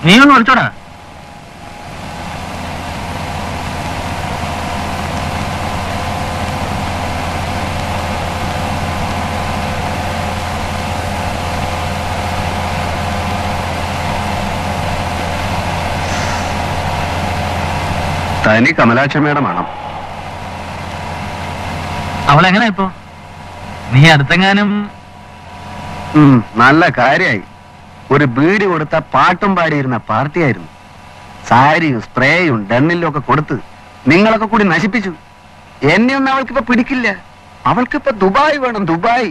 നീ ഒന്ന് ഒളിച്ചോടാ തനി കമലാക്ഷമ്മയുടെ മണം അവളെങ്ങനെ ഇപ്പോ നീ അടുത്തെങ്ങാനും ഉം, നല്ല കാര്യായി ഒരു ബീഡി കൊടുത്ത പാട്ടും പാടിയിരുന്ന പാർട്ടിയായിരുന്നു സാരിയും സ്പ്രേയും ഡണ്ണിലും ഒക്കെ കൊടുത്ത് നിങ്ങളൊക്കെ കൂടി നശിപ്പിച്ചു എന്നെ ഒന്നും അവൾക്കിപ്പോ പിടിക്കില്ല അവൾക്കിപ്പോ ദുബായ് വേണം ദുബായ്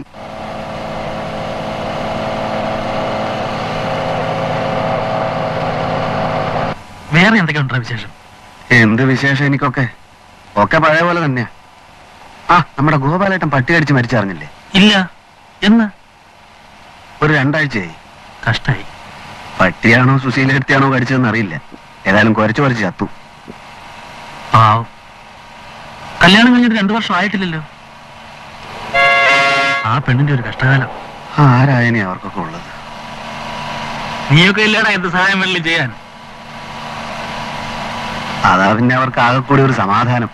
വേറെ എന്തൊക്കെയുണ്ടോ വിശേഷം എന്ത് വിശേഷം എനിക്കൊക്കെ ഒക്കെ പഴയ പോലെ തന്നെയാ ആ നമ്മുടെ ഗോപാലേട്ടൻ പട്ടി കടിച്ച് മരിച്ചറിഞ്ഞില്ലേ ഇല്ല എന്ന് ഒരു രണ്ടാഴ്ചയായി കഷ്ടായി പട്ടിയാണോ സുശീലടുത്തിയാണോ കടിച്ചതെന്ന് അറിയില്ല ഏതായാലും കുരച്ചു കുരച്ച് ചത്തു പാവം കല്യാണം കഴിഞ്ഞിട്ട് രണ്ടു വർഷം ആയിട്ടില്ലല്ലോ ആ പെണ്ണിന്റെ ഒരു കഷ്ടകാലം ആരായനെ അവർക്കൊക്കെ ഉള്ളത് നീയൊക്കെ ഇല്ലടാ എന്ത് സഹായം വേണമെങ്കിലും ചെയ്യാൻ അതാ പിന്നെ അവർക്ക് ആകെ കൂടി ഒരു സമാധാനം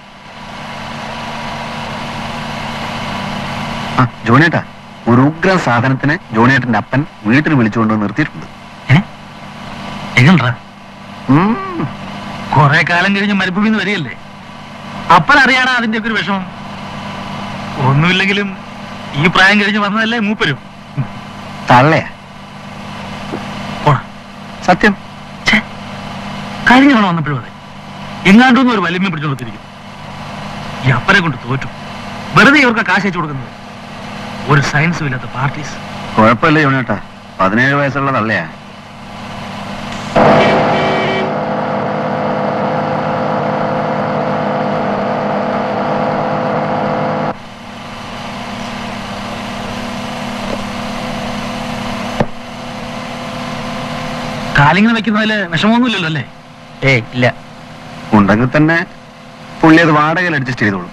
ആ ജോണിയേട്ടാ ഒരു ഉഗ്ര സാധനത്തിന് ജോണിയേട്ടന്റെ അപ്പൻ വീട്ടിൽ വിളിച്ചുകൊണ്ട് നിർത്തിയിട്ടുണ്ട് ഏ എങ്ങണ്ടാ ഉം, കുറെ കാലം കഴിഞ്ഞ് മരുഭൂമിയിൽ നിന്ന് വരികയല്ലേ അപ്പനറിയാടാ അതിന്റെ ഒക്കെ ഒരു വിഷമം ഒന്നുമില്ലെങ്കിലും ഈ പ്രായം കഴിഞ്ഞ് വന്നതല്ലേ മൂപ്പരും തള്ളയാ പോടാ സത്യം ഛേ, കഴിഞ്ഞ തവണ വന്നപ്പോഴും അതെ എങ്ങാണ്ടൊന്നും ഒരു വലിയ പിടിച്ചു കൊടുത്തിരിക്കും ഈ അപ്പനെ കൊണ്ട് തോറ്റു വെറുതെ ഇവർക്ക് കാശ് അയച്ചു കൊടുക്കുന്നത് ഒരു സയൻസും ഇല്ലാത്ത പാർട്ടീസ് കുഴപ്പമില്ല ജോണിയേട്ടാ പതിനേഴ് വയസ്സുള്ള തള്ളയാ കാലിങ്ങനെ വെക്കുന്നതില് വിഷമമൊന്നുമില്ലല്ലോ അല്ലേ ഏയ് ഇല്ല ഉണ്ടെങ്കിൽ തന്നെ പുള്ളി അത് വാടകയിൽ അഡ്ജസ്റ്റ് ചെയ്തോളും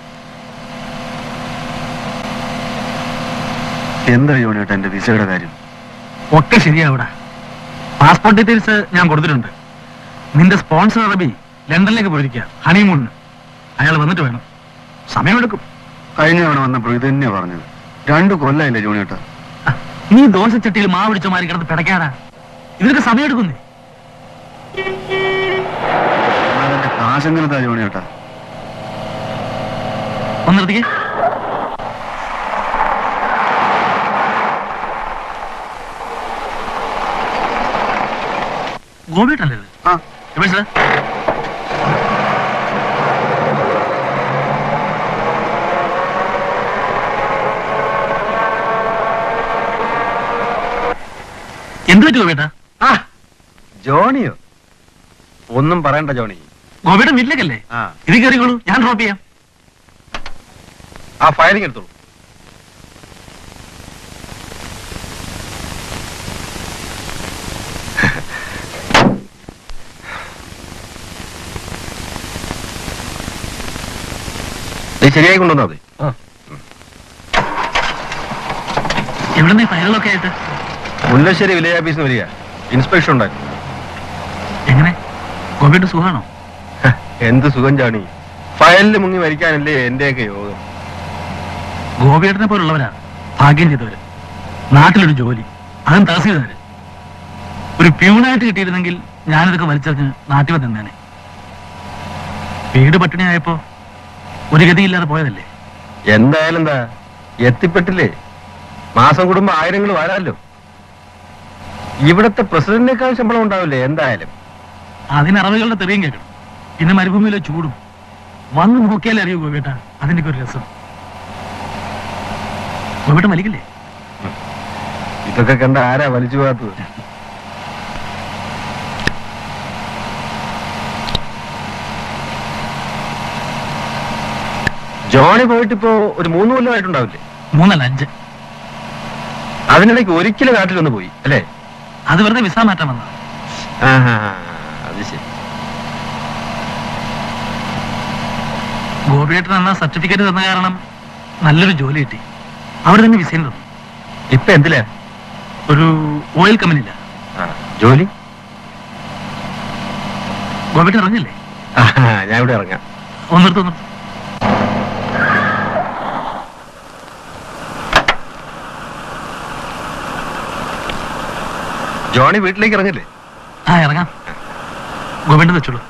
എന്താ ജോണിയേട്ടാ എന്റെ വിസയുടെ കാര്യം ഒക്കെ ശരിയാവിടാ പാസ്പോർട്ട് ഡീറ്റെയിൽസ് ഞാൻ കൊടുത്തിട്ടുണ്ട് നിന്റെ സ്പോൺസർ റബി ലണ്ടനിലേക്ക് പോയിരിക്കുക ഹണിമൂണിന് അയാൾ വന്നിട്ട് വേണം സമയമെടുക്കും കഴിഞ്ഞ തവണ വന്നപ്പോൾ ഇത് തന്നെയാ പറഞ്ഞത് രണ്ടു കൊല്ലായില്ലേ ജോണിയേട്ടാ ആ, നീ ദോശച്ചട്ടിയിൽ മാവ് പിടിച്ച മാറി കിടന്ന് പിടയ്ക്കാടാ ഇതിനൊക്കെ സമയമെടുക്കുന്നേ അതിന്റെ കാശെങ്ങനത്താ ജോണിയേട്ടാ ഒന്ന് നിർത്തിക്കേ ഗോപിട്ടല്ലേ ഇത് ആ എവിടെ സാർ എന്ത് പറ്റി ഗോപേട്ട ആ ജോണിയോ ഒന്നും പറയണ്ട ജോണി ഗോപേട്ടൻ വീട്ടിലേക്കല്ലേ ആ ഇത് കയറിക്കോളൂ ഞാൻ ഡ്രോപ്പ് ചെയ്യാം ആ ഫയലിംഗ് എടുത്തോളൂ നീ ശരിയായി കൊണ്ടുവന്നാ മതി എവിടെ നിന്ന് ഫയലുകളൊക്കെ ആയിട്ട് മുല്ലശ്ശേരി വില്ലേജ് ഓഫീസിന് വരിക ഇൻസ്പെക്ഷൻ ഉണ്ടായിരുന്നു എങ്ങനെ ഗോപേട്ട സുഖാണോ ഹ, എന്ത് സുഖം ജാണി ഫയലിൽ മുങ്ങി മരിക്കാനല്ലേ എന്റെയൊക്കെ യോഗം ഗോപിയേട്ടനെ പോലുള്ളവരാ ഭാഗ്യം ചെയ്തവര് നാട്ടിലൊരു ജോലി അതും തഹസീൽദാര് ഒരു പ്യൂണായിട്ട് കിട്ടിയിരുന്നെങ്കിൽ ഞാനിതൊക്കെ വലിച്ചെറിഞ്ഞ് നാട്ടിൽ വന്നേനെ വീട് പട്ടിണിയായപ്പോ ഒരു ഗതിയില്ലാതെ പോയതല്ലേ എന്തായാലും എന്താ എത്തിപ്പെട്ടില്ലേ മാസം കൂടുമ്പോ ആയിരങ്ങൾ വരാമല്ലോ ഇവിടത്തെ പ്രസിഡന്റിനേക്കാൾ ശമ്പളം ഉണ്ടാവില്ലേ എന്തായാലും അതിന് അറബികളുടെ തെറിയും കേൾക്കണം പിന്നെ മരുഭൂമിയിലെ ചൂടും വന്ന് നോക്കിയാലേ അറിയൂ ഗോപിയേട്ട അതിന്റെ ഒരു രസം ഗോപിയേട്ട മലിക്കില്ലേ ഇതൊക്കെ കണ്ട ആരാ വലിച്ചു പോകാത്തത് ജോണി പോയിട്ടിപ്പോ ഒരു മൂന്ന് കൊല്ലമായിട്ടുണ്ടാവില്ലേ മൂന്നല്ല അഞ്ച് അതിനിടയ്ക്ക് ഒരിക്കലും നാട്ടിലൊന്ന് പോയി അല്ലേ അത് വെറുതെ വിസ മാറ്റാൻ വന്ന ആഹാ, അത് ശരി ഗോപിയേട്ടൻ എന്ന സർട്ടിഫിക്കറ്റ് തന്ന കാരണം നല്ലൊരു ജോലി കിട്ടി അവർ തന്നെ വിസയും തന്നു ഇപ്പൊ എന്തിലാ ഒരു ഓയിൽ കമ്പനിയില്ല ആ, ജോലി ഗോപിട്ട് ഇറങ്ങില്ലേ ഞാൻ ഇവിടെ ഇറങ്ങാം ഒന്നിടത്ത് ഒന്നിടത്ത് ജോണി വീട്ടിലേക്ക് ഇറങ്ങില്ലേ ആ ഇറങ്ങാം ഗോപിണ്ട് വെച്ചോളൂ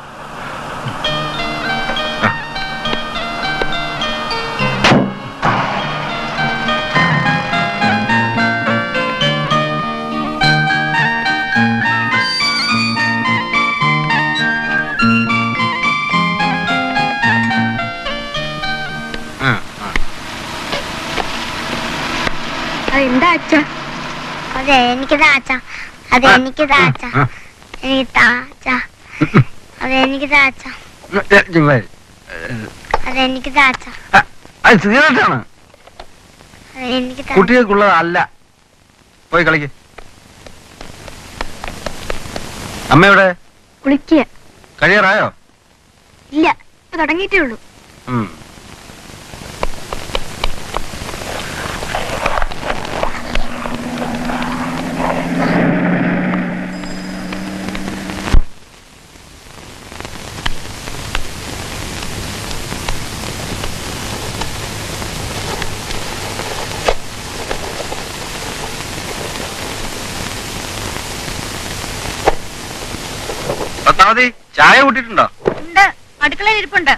അതെന്താ അച്ഛ അതെ എനിക്ക് താച്ച അതെ എനിക്ക് താച്ച എനിക്ക് താച്ച അതെ എനിക്ക് താച്ച അതെ എനിക്ക് താച്ച അത് സിഗരറ്റാണ് അതെ എനിക്ക് താച്ച കുട്ടികൾക്കുള്ളതല്ല പോയി കളിക്ക് അമ്മയുടെ കുളിക്കുക കഴിയാറായോ ഇല്ല ഇപ്പൊ തുടങ്ങിയിട്ടേ ഉള്ളൂ ഉം. പത്മാവതി ചായ കൂട്ടിയിട്ടുണ്ടോ ഉണ്ട് അടുക്കളയിൽ ഇരിപ്പുണ്ട്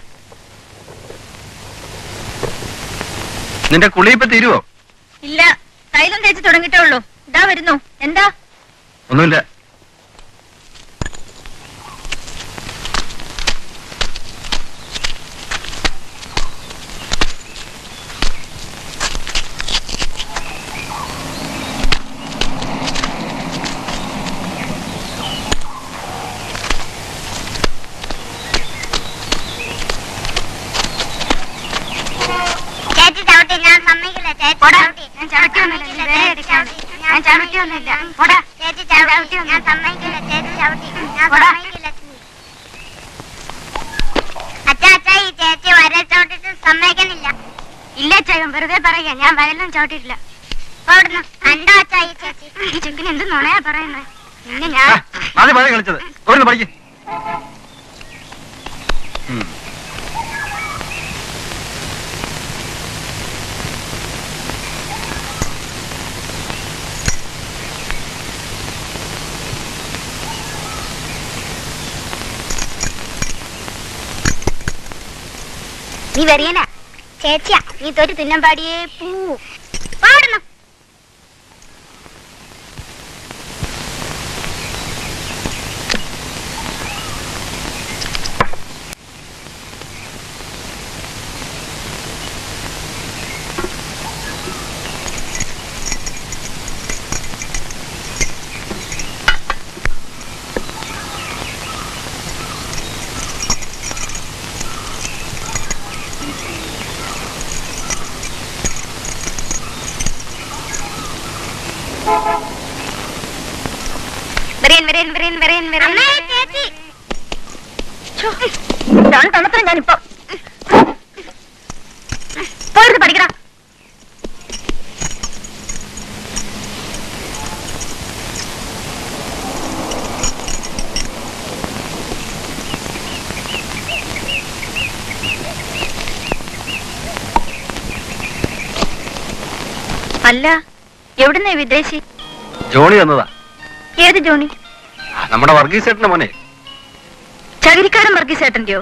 നിന്റെ കുളി ഇപ്പൊ തീരുവോ ഇല്ല തൈലം തേച്ച് തുടങ്ങിയിട്ടേ ഉള്ളൂ ഇതാ വരുന്നു എന്താ ഒന്നുമില്ല ചേച്ചി ചവിട്ടി ഞാൻ സമ്മതിക്കില്ല ചേച്ചി ചവിട്ടി ഞാൻ ചവിട്ടിയൊന്നുമില്ല ഞാൻ ചവിട്ടിയൊന്നുമില്ല ചേച്ചി ചവിട്ടി ഞാൻ സമ്മതിക്കില്ല ചേച്ചി ചവിട്ടി ഞാൻ സമ്മതിക്കില്ല അച്ഛാ അച്ഛാ ഈ ചേച്ചി വരെ ചവിട്ടിട്ട് സമ്മതിക്കണില്ല ഇല്ല അച്ഛാ ഇവൻ വെറുതെ പറയാ ഞാൻ വരലും ചവിട്ടിട്ടില്ല അവിടുന്ന് കണ്ടോ അച്ഛാ ഈ ചേച്ചി ഈ ചെക്കിന് എന്ത് നുണയാ പറയുന്നത് പിന്നെ ഞാൻ മതി മതി കളിച്ചത് ഒരു പഠിക്ക് ഉം. നീ വരിയനാ ചേച്ചിയാ നീ തൊരു തിന്നാൻ പാടിയേ പൂ പാടുന്നു വരേൻ വരേൻ വരേൻ വരേൻ വരേൻ ചേച്ചി ഇതാണ് തണുത്തരം ഞാനിപ്പോ പോയിരുന്ന് പഠിക്കടാ അല്ല എവിടുന്നേ വിദേശി ജോണി തന്നതാ ഏത് ജോണി നമ്മുടെ വർഗീസ് ചേട്ടന്റെ മോനെ ചകിരിക്കാരൻ വർഗീസേട്ടന്റെയോ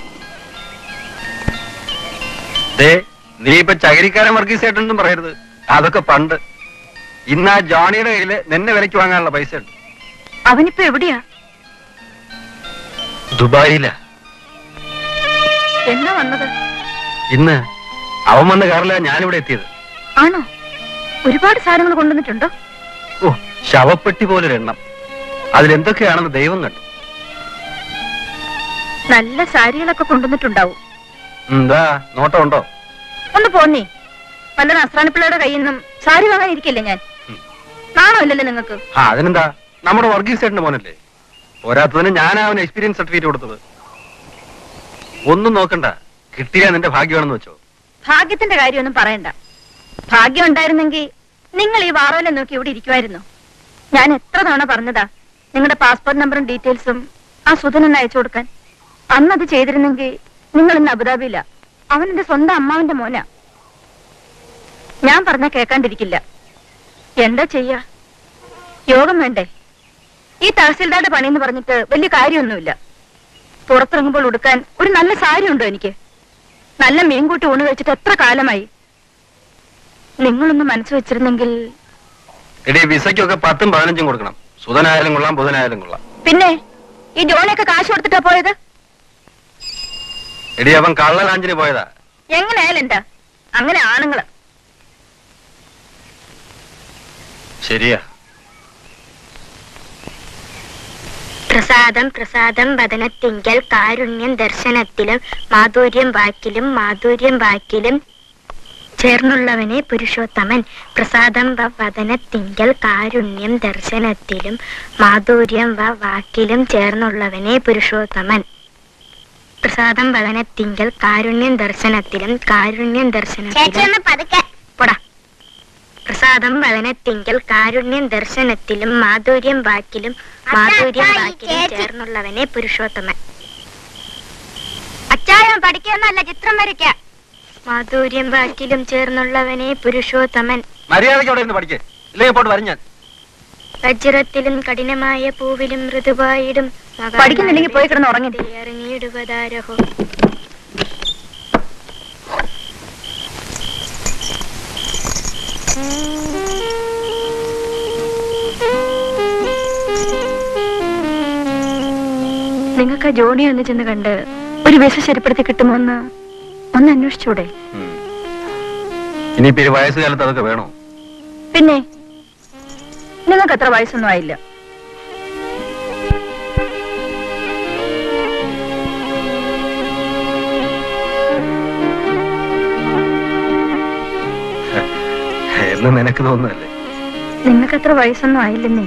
ദേ നീ ഇപ്പൊ ചകിരിക്കാരൻ വർഗീസ് ചേട്ടൻ എന്നും പറയരുത് അതൊക്കെ പണ്ട് ഇന്ന് ആ ജോണിയുടെ കയ്യില് നിന്നെ വിലക്ക് വാങ്ങാനുള്ള പൈസ ഉണ്ട് അവനിപ്പോ എവിടെയാ ദുബായില എന്നാ വന്നത് ഇന്ന് അവൻ വന്ന കാറില ഞാനിവിടെ എത്തിയത് ആണോ ഒരുപാട് സാധനങ്ങൾ കൊണ്ടുവന്നിട്ടുണ്ടോ ഓ ശവപ്പെട്ടി പോലൊരെണ്ണം അതിലെന്തൊക്കെയാണെന്ന് ദൈവം കണ്ടു നല്ല സാരികളൊക്കെ കൊണ്ടുവന്നിട്ടുണ്ടാവും എന്താ നോട്ടം ഉണ്ടോ ഒന്ന് പോന്നേ വല്ല നസ്രാണിപ്പിള്ളയുടെ കയ്യിൽ നിന്നും സാരി വാങ്ങാൻ ഇരിക്കില്ലേ ഞാൻ ഉം. നാണോ ഇല്ലല്ലോ നിങ്ങൾക്ക് ആ അതിനെന്താ നമ്മുടെ വർഗീസ് ചേട്ടന്റെ മോനല്ലേ പോരാത്തതിന് ഞാനാ അവന് എക്സ്പീരിയൻസ് സർട്ടിഫിക്കറ്റ് കൊടുത്തത് ഒന്നും നോക്കണ്ട കിട്ടിയാ നിന്റെ ഭാഗ്യമാണെന്ന് വെച്ചോ ഭാഗ്യത്തിന്റെ കാര്യമൊന്നും പറയണ്ട ഭാഗ്യം ഉണ്ടായിരുന്നെങ്കിൽ നിങ്ങൾ ഈ വാറോലെ നോക്കി ഇവിടെ ഇരിക്കുമായിരുന്നു ഞാൻ എത്ര തവണ പറഞ്ഞതാ നിങ്ങളുടെ പാസ്പോർട്ട് നമ്പറും ഡീറ്റെയിൽസും ആ സുധനൊന്ന് അയച്ചു കൊടുക്കാൻ അന്നത് ചെയ്തിരുന്നെങ്കിൽ നിങ്ങൾ ഇന്ന് അബുദാബിയില്ല അവൻ എന്റെ സ്വന്തം അമ്മാവിന്റെ മോനാ ഞാൻ പറഞ്ഞ കേൾക്കാണ്ടിരിക്കില്ല എന്താ ചെയ്യാ യോഗം വേണ്ടേ ഈ തഹസിൽദാരുടെ പണിയെന്ന് പറഞ്ഞിട്ട് വലിയ കാര്യമൊന്നുമില്ല പുറത്തിറങ്ങുമ്പോൾ ഉടുക്കാൻ ഒരു നല്ല സാരി ഉണ്ടോ എനിക്ക് നല്ല മീൻകൂട്ടി ഊണ് കഴിച്ചിട്ട് എത്ര കാലമായി നിങ്ങളൊന്ന് മനസ്സ് വെച്ചിരുന്നെങ്കിൽ എടീ വിസയ്ക്കൊക്കെ പത്തും പതിനഞ്ചും കൊടുക്കണം സുധനായാലും കൊള്ളാം ബുധനായാലും കൊള്ളാം പിന്നെ ഈ ജോണിയൊക്കെ കാശ് കൊടുത്തിട്ടാ പോയത് എടീ അവൻ കള്ളലാഞ്ചിന് പോയതാ എങ്ങനെയായാലും എന്താ അങ്ങനെ ആണുങ്ങള് ശരിയാ പ്രസാദം പ്രസാദം വദനത്തിങ്കൽ കാരുണ്യം ദർശനത്തിലും മാധുര്യം വാക്കിലും മാധുര്യം വാക്കിലും ചേർന്നുള്ളവനെ പുരുഷോത്തമൻ പ്രസാദം വ വദനത്തിങ്കൽ കാരുണ്യം ദർശനത്തിലും മാധുര്യം വ വാക്കിലും ചേർന്നുള്ളവനെ പുരുഷോത്തമൻ പ്രസാദം വദനത്തിങ്കൽ കാരുണ്യം ദർശനത്തിലും കാരുണ്യം ദർശനത്തിലും പോടാ പ്രസാദം വദനത്തിങ്കൽ കാരുണ്യം ദർശനത്തിലും മാധുര്യം വാക്കിലും മാധുര്യം വാക്കിലും ചേർന്നുള്ളവനെ പുരുഷോത്തമൻ അച്ചായം പഠിക്കാന്നല്ല ചിത്രം വരയ്ക്ക മാധുര്യം വാക്കിലും ചേർന്നുള്ളവനെ പുരുഷോത്തമൻ മര്യാദയ്ക്ക് അവിടെ ഇരുന്ന് പഠിക്കേ ഇല്ലെങ്കിൽ പോട്ട് വരും ഞാൻ വജ്രത്തിലും കഠിനമായ പൂവിലും മൃദുവായിടും പഠിക്കുന്നില്ലെങ്കിൽ പോയി കിടന്ന് ഉറങ്ങി. ഇറങ്ങിയിടുവതാരഹോ നിങ്ങൾക്ക് ആ ജോണി ഒന്ന് ചെന്ന് കണ്ട് ഒരു വിസ ശരിപ്പെടുത്തി കിട്ടുമോ എന്ന് ഒന്ന് അന്വേഷിച്ചൂടെ ഇനിയിപ്പോ ഈ വയസ്സുകാലത്ത് അതൊക്കെ വേണോ പിന്നെ നിങ്ങൾക്ക് അത്ര വയസ്സൊന്നും ആയില്ല എന്ന് നിനക്ക് തോന്നുന്നല്ലേ നിങ്ങൾക്ക് അത്ര വയസ്സൊന്നും ആയില്ലെന്നേ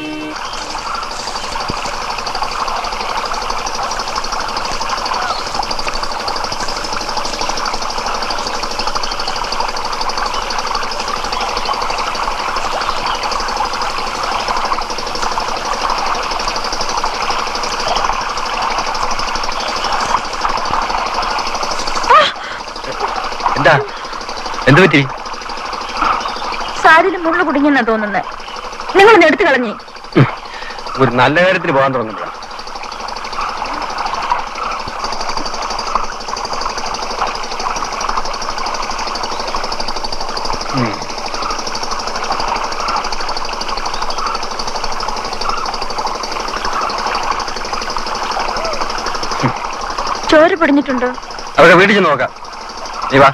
എന്താ എന്ത് പറ്റി സാരിയിൽ മുള്ളു കുടുങ്ങിയെന്നാ തോന്നുന്നത് നിങ്ങളൊന്ന് എടുത്തു കളഞ്ഞേ ഒരു നല്ല കാര്യത്തിന് പോകാൻ തുടങ്ങുമ്പോഴാണ് ചോര പിടിഞ്ഞിട്ടുണ്ടോ അതൊക്കെ വീട്ടിൽ ചെന്ന് നോക്കാം നീ വാ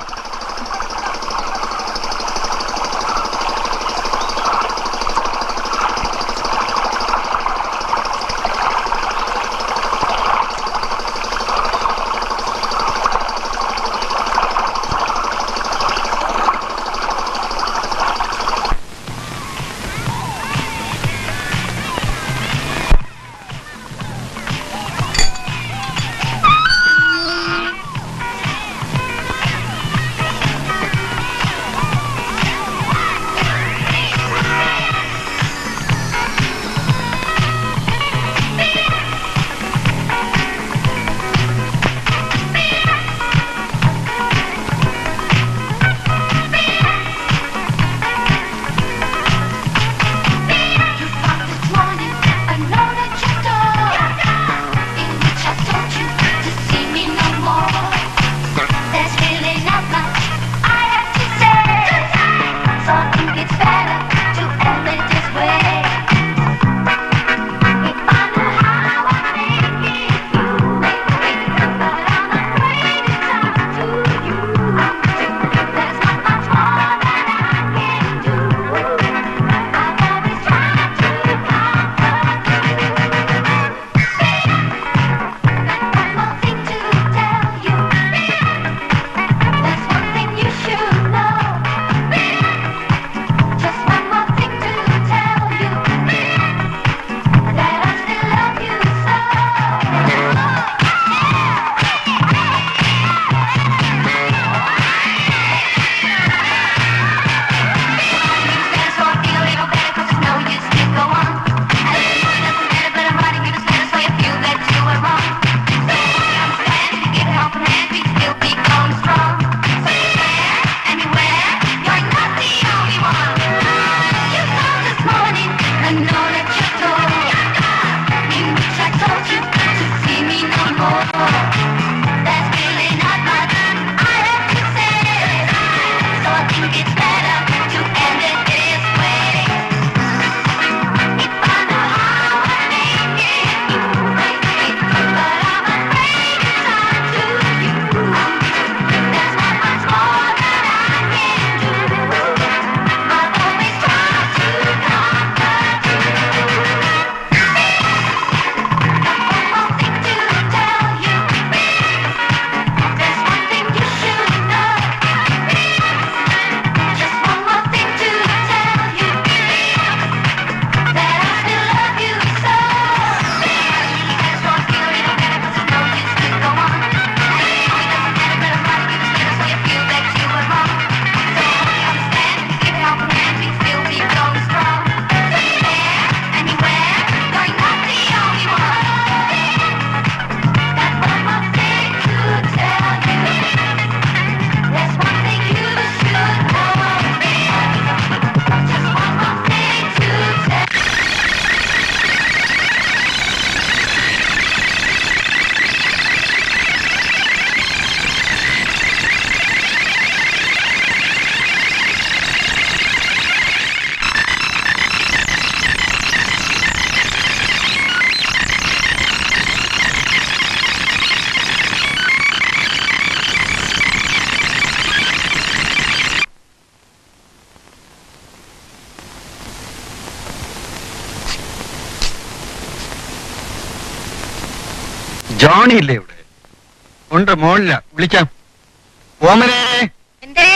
ജോണി ഇല്ലേ ഇവിടെ ഉണ്ട് മോളില്ല വിളിക്കാം ഓമനെ എന്തേ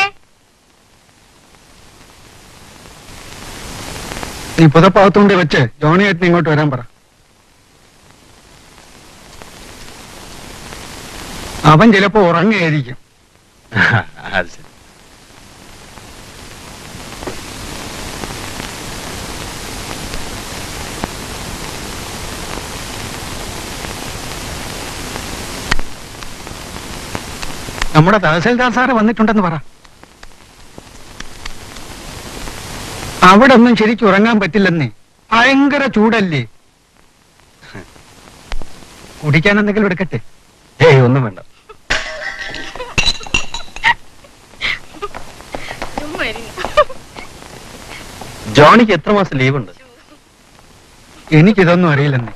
നീ പുതപ്പാകത്തുകൊണ്ട് വെച്ച് ജോണിയായിട്ട് ഇങ്ങോട്ട് വരാൻ പറ അവൻ ചിലപ്പോ ഉറങ്ങുകയായിരിക്കും അത് ശരി നമ്മുടെ തഹസിൽദാർ സാറ് വന്നിട്ടുണ്ടെന്ന് പറ അവിടെ ഒന്നും ശരിക്കും ഉറങ്ങാൻ പറ്റില്ലെന്നേ ഭയങ്കര ചൂടല്ലേ കുടിക്കാൻ എന്തെങ്കിലും എടുക്കട്ടെ ഏയ് ഒന്നും വേണ്ട ജോണിക്ക് എത്ര മാസം ലീവ് ഉണ്ട് എനിക്കിതൊന്നും അറിയില്ലെന്നേ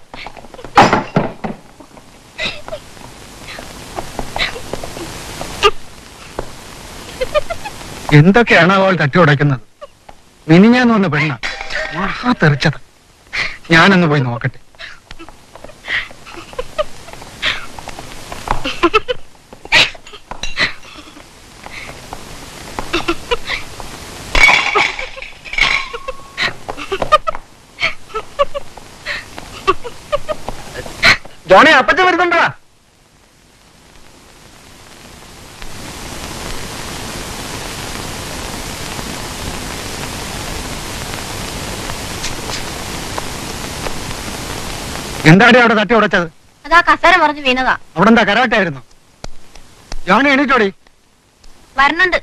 എന്തൊക്കെയാണ് അവൾ തട്ടി ഉടയ്ക്കുന്നത് മിനിഞ്ഞാന്ന് വന്ന പെണ്ണ മഹാ തെറിച്ചത് ഞാനൊന്ന് പോയി നോക്കട്ടെ ജോണി അപ്പച്ച വരുന്നുണ്ടാ എന്താടി അവിടെ തട്ടി ഉടച്ചത് അതാ കസേര പറഞ്ഞു വീണതാ അവിടെ എന്താ കരാട്ടായിരുന്നു ജോണി എണീറ്റോടി വരണുണ്ട്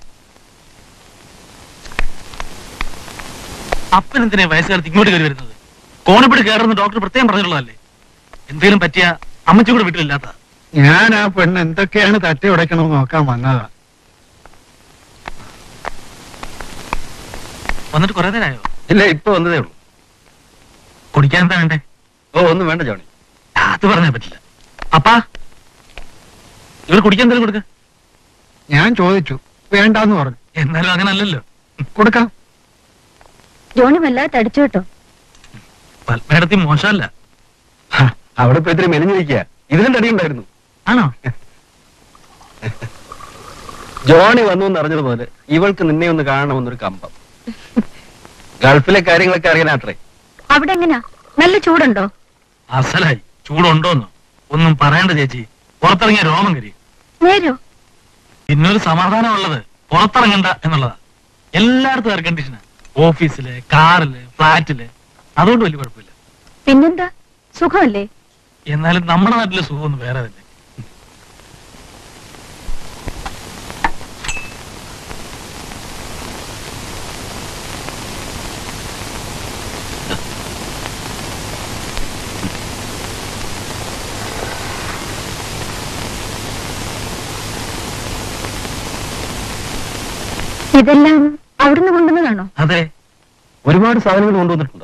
അപ്പൻ എന്തിനാ വയസ്സുകാലത്ത് ഇങ്ങോട്ട് കയറി വരുന്നത് കോണപ്പെട്ട് കയറുന്ന ഡോക്ടർ പ്രത്യേകം പറഞ്ഞിട്ടുള്ളതല്ലേ എന്തെങ്കിലും പറ്റിയ അമ്മച്ചി കൂടെ വീട്ടിലില്ലാത്ത ഞാൻ ആ പെണ്ണ് എന്തൊക്കെയാണ് തട്ടി ഉടയ്ക്കണമെന്ന് നോക്കാൻ വന്നതാ വന്നിട്ട് കുറെ നേരമായോ ഇല്ല ഇപ്പൊ വന്നതേ ഉള്ളൂ കുടിക്കാൻ എന്താ വേണ്ടേ ഓ ഒന്നും വേണ്ട ജോണി അത് പറഞ്ഞാൽ പറ്റില്ല അപ്പാ ഇവർ കുടിക്കാൻ എന്തെങ്കിലും കൊടുക്ക ഞാൻ ചോദിച്ചു വേണ്ടാന്ന് പറഞ്ഞു എന്നാലും അങ്ങനെ അല്ലല്ലോ കൊടുക്കാം ജോണി വല്ലാതെ തടിച്ചു കേട്ടോ പത്മേടത്തി മോശമല്ല ഹ, അവിടെ ഇപ്പൊ ഇത്തിരി മെലിഞ്ഞിരിക്കുക ഇതിലും തടിയുണ്ടായിരുന്നു ആണോ ജോണി വന്നു എന്ന് അറിഞ്ഞതുപോലെ ഇവൾക്ക് നിന്നെ ഒന്ന് കാണണമെന്നൊരു കമ്പം ഗൾഫിലെ കാര്യങ്ങളൊക്കെ അറിയാനാത്രേ അവിടെ എങ്ങനെയാ നല്ല ചൂടുണ്ടോ അസലായി ചൂടുണ്ടോന്നോ ഒന്നും പറയണ്ട ചേച്ചി പുറത്തിറങ്ങിയ രോമം കരി നേരോ പിന്നൊരു സമാധാനമുള്ളത് പുറത്തിറങ്ങണ്ട എന്നുള്ളതാ എല്ലായിടത്തും എയർ കണ്ടീഷനാ ഓഫീസില് കാറില് ഫ്ലാറ്റില് അതുകൊണ്ട് വലിയ കുഴപ്പമില്ല പിന്നെന്താ സുഖമല്ലേ എന്നാലും നമ്മുടെ നാട്ടിലെ സുഖമൊന്നും വേറെ തന്നെ ഇതെല്ലാം അവിടുന്ന് കൊണ്ടുവന്നതാണോ അതെ ഒരുപാട് സാധനങ്ങൾ കൊണ്ടുവന്നിട്ടുണ്ടോ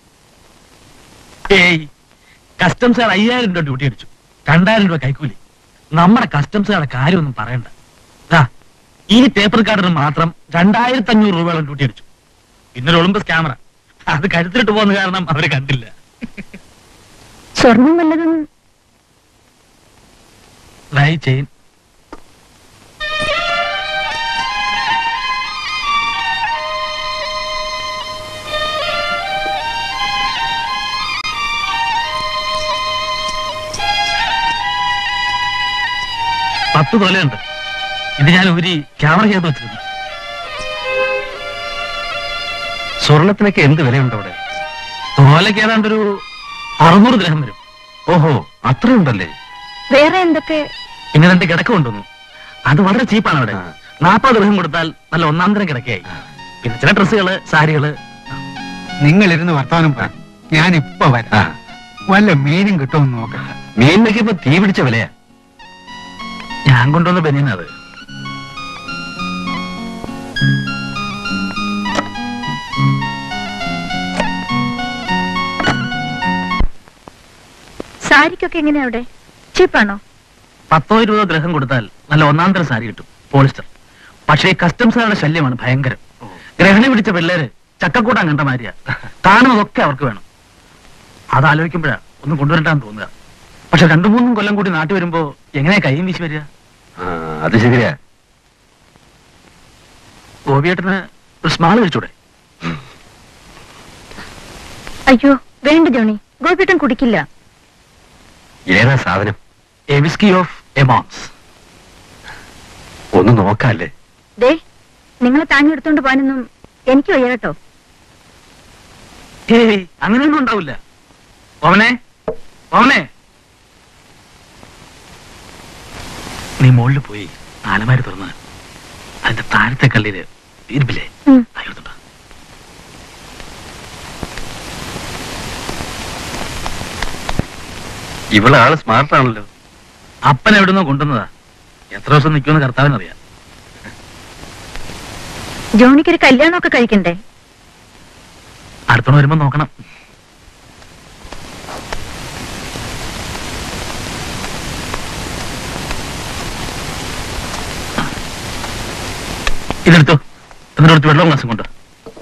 ഏയ് കസ്റ്റംസുകാർ അയ്യായിരം രൂപ ഡ്യൂട്ടി അടിച്ചു രണ്ടായിരം രൂപ കൈക്കൂലി നമ്മുടെ കസ്റ്റംസുകാരുടെ കാര്യമൊന്നും പറയണ്ട ദാ, ഈ പേപ്പർ കാർഡിന് മാത്രം രണ്ടായിരത്തി അഞ്ഞൂറ് രൂപയോളം ഡ്യൂട്ടി അടിച്ചു പിന്നെ ഒരു ഒളിമ്പസ് ക്യാമറ അത് കരുത്തിലിട്ട് പോകുന്ന കാരണം അവര് കണ്ടില്ല സ്വർണം വല്ലതും ലൈ ചെയിൻ പത്ത് തൊലയുണ്ട് ഇത് ഞാൻ ഊരി ക്യാമറ ചെയ്ത് വെച്ചിരുന്നു സ്വർണത്തിനൊക്കെ എന്ത് വിലയുണ്ട് അവിടെ തോലയ്ക്ക് ഏതാണ്ട് ഒരു അറുന്നൂറ് ഗ്രഹം വരും ഓഹോ അത്രയുണ്ടല്ലേ വേറെ എന്തൊക്കെ പിന്നെ രണ്ട് കിടക്ക കൊണ്ടുവന്നു അത് വളരെ ചീപ്പാണ് അവിടെ ആ. നാൽപ്പത് ഗ്രഹം കൊടുത്താൽ നല്ല ഒന്നാം തരം കിടക്കയായി പിന്നെ ചില ഡ്രസ്സുകള് സാരികള് നിങ്ങൾ ഇരുന്ന് വർത്താനം പറ ഞാൻ ഇപ്പൊ ആ വരാം വല്ല മീനും കിട്ടുമെന്ന് നോക്കാം മീനിനൊക്കെ ഇപ്പൊ തീ പിടിച്ച വിലയാ ഞാൻ കൊണ്ടുവന്ന ബനിയനാ അത് സാരിക്കൊക്കെ എങ്ങനെയാ അവിടെ ചീപ്പാണോ പത്തോ ഇരുപതോ ഗ്രഹം കൊടുത്താൽ നല്ല ഒന്നാം തരം സാരി കിട്ടും പോളിസ്റ്റർ പക്ഷേ കസ്റ്റംസുകാരുടെ ശല്യമാണ് ഭയങ്കരം ഗ്രഹണി പിടിച്ച പിള്ളേര് ചക്കക്കൂട്ടാൻ കണ്ട മാതിരിയാ കാണുന്നതൊക്കെ അവർക്ക് വേണം അത് ആലോചിക്കുമ്പോഴാ ഒന്നും കൊണ്ടുവരണ്ടാന്ന് തോന്നുക പക്ഷെ പക്ഷെ രണ്ടു മൂന്നും കൊല്ലം കൂടി നാട്ടിൽ വരുമ്പോ എങ്ങനെയാ കൈയും വീശി വരിക ആ, അത് ശരിയാ ഗോപിയേട്ടന് ഒരു സ്മാൾ കഴിച്ചൂടെ അയ്യോ വേണ്ട ജോണി ഗോപിട്ടൻ കുടിക്കില്ല ഏതാ സാധനം എ വിസ്കി ഓഫ് എമോൺസ് ഒന്ന് നോക്കാല്ലേ ദേ നിങ്ങളെ താങ്ങി എടുത്തോണ്ട് പോകാനൊന്നും എനിക്ക് വയ്യ കേട്ടോ ഏയ് അങ്ങനെയൊന്നും ഉണ്ടാവില്ല ഓവനെ ഓവനെ നീ മുകളിൽ പോയി ആലമാരി തുറന്ന് അതിന്റെ താഴത്തെ കള്ളിയില് ഇരുപ്പില്ലേ ഉം. അതെടുത്തോണ്ട് വാ. ഇവളെ ആള് സ്മാർട്ടാണല്ലോ അപ്പൻ എവിടുന്നോ കൊണ്ടുവന്നതാ എത്ര ദിവസം നിൽക്കുമെന്ന് കർത്താവിനറിയാം ജോണിക്കൊരു കല്യാണമൊക്കെ കഴിക്കണ്ടേ അടുത്തോണ്ട് വരുമ്പോ നോക്കണം ഇതെടുത്തോ എന്നിട്ട് കുറച്ച് വെള്ളം ഗ്ലാസ് കൊണ്ട്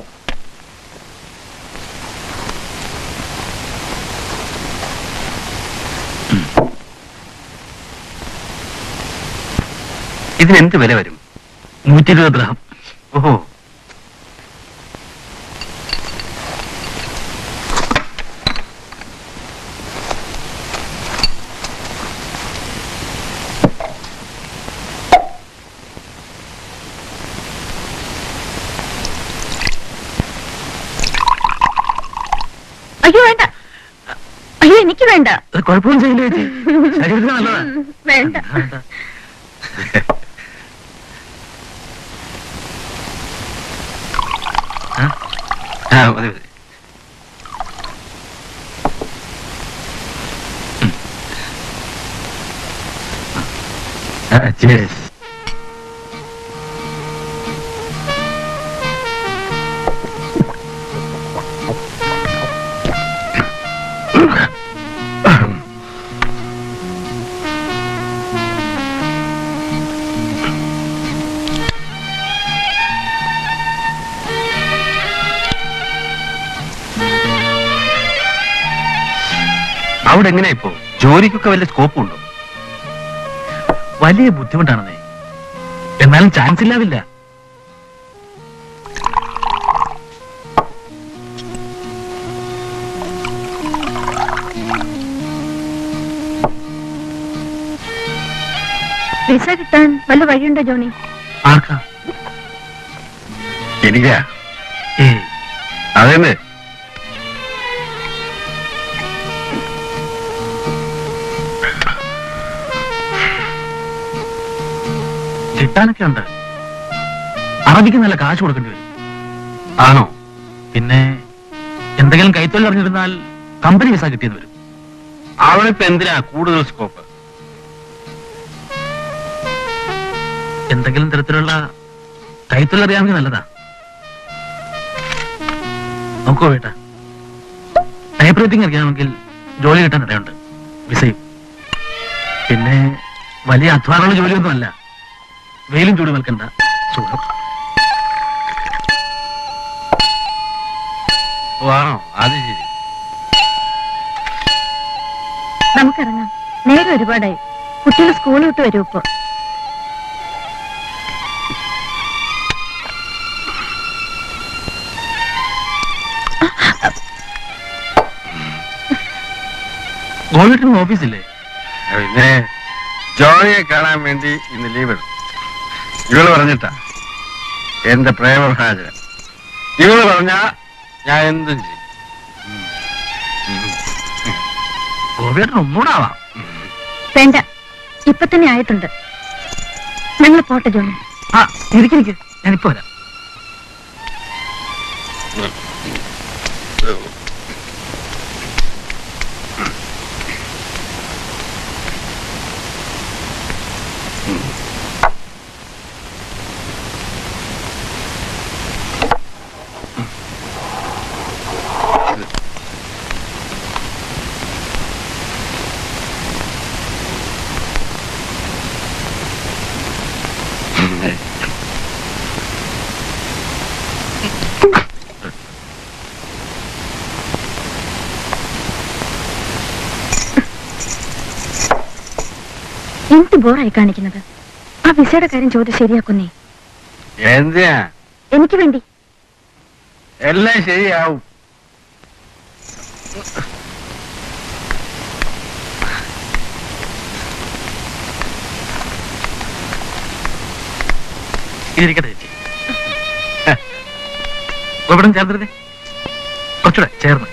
ഇതിനെന്ത് വില വരും നൂറ്റി ഇരുപത് ഗ്രാം ഓഹോ അയ്യോ വേണ്ട അയ്യോ എനിക്ക് വേണ്ട അത് കുഴപ്പമൊന്നും ചെയ്യില്ല ചേച്ചി ശരീരത്തിന് നല്ലതാ ഉം, വേണ്ട വേണ്ട. ആ? ആ മതി മതി ആ, cheers. അവിടെ എങ്ങനെയാ ഇപ്പോ ജോലിക്കൊക്കെ വല്ല സ്കോപ്പ് ഉണ്ടോ വലിയ ബുദ്ധിമുട്ടാണെന്നേ എന്നാലും ചാൻസ് ഇല്ലാവില്ല വിസ കിട്ടാൻ വല്ല വഴിയുണ്ടോ ജോണി ആർക്കാ എനിക്കാ ഏയ് അതെന്നെ കിട്ടാനൊക്കെ ഉണ്ട് അറബിക്ക് നല്ല കാശ് കൊടുക്കേണ്ടി വരും ആണോ പിന്നെ എന്തെങ്കിലും കൈത്തൊഴിൽ അറിഞ്ഞിരുന്നാൽ കമ്പനി വിസ കിട്ടിയെന്ന് വരും അവിടെ ഇപ്പൊ എന്തിനാ കൂടുതൽ സ്കോപ്പ് എന്തെങ്കിലും തരത്തിലുള്ള കൈത്തൊഴിൽ അറിയാമെങ്കിൽ നല്ലതാ നോക്കോ വേട്ട ടൈപ്പ് റൈറ്റിംഗ് അറിയാമെങ്കിൽ ജോലി കിട്ടാൻ ഇടയുണ്ട് വിസയും പിന്നെ വലിയ അധ്വാനമുള്ള ജോലിയൊന്നുമല്ല വെയിലും ചൂട് നിൽക്കണ്ട സുഖം ഓ ആണോ അത് ശരി നമുക്കിറങ്ങാം നേരെ ഒരുപാടായി കുട്ടികൾ സ്കൂളിൽ വിട്ട് വരും ഇപ്പൊ ഗോൾഡിന് ഓഫീസില്ലേ പിന്നെ ജോണിയെ കാണാൻ വേണ്ടി ഇന്ന് ലീവ് എടുത്തു ഇവള് പറഞ്ഞിട്ടാ എന്റെ പ്രേമഭാചനം ഇവള് പറഞ്ഞാ ഞാൻ എന്തും ചെയ്യും ഗോപിയേട്ടൻ ഒന്നുകൂടെ ആവാം വേണ്ട ഇപ്പൊ തന്നെ ആയിട്ടുണ്ട് ഞങ്ങൾ പോട്ടെ ജോണി ആ ഇരിക്കിരിക്ക് ഞാനിപ്പോ വരാം ബോറായി കാണിക്കുന്നത് ആ വിസയുടെ കാര്യം ചോദിച്ച് ശരിയാക്കുന്നേ എന്തിനാ എനിക്ക് വേണ്ടി എല്ലാം ശരിയാവും ഇതിരിക്കട്ടെ ചേച്ചി ഇവിടെ ചേർന്നിരുന്നേ കുറച്ചുകൂടെ ചേർന്ന്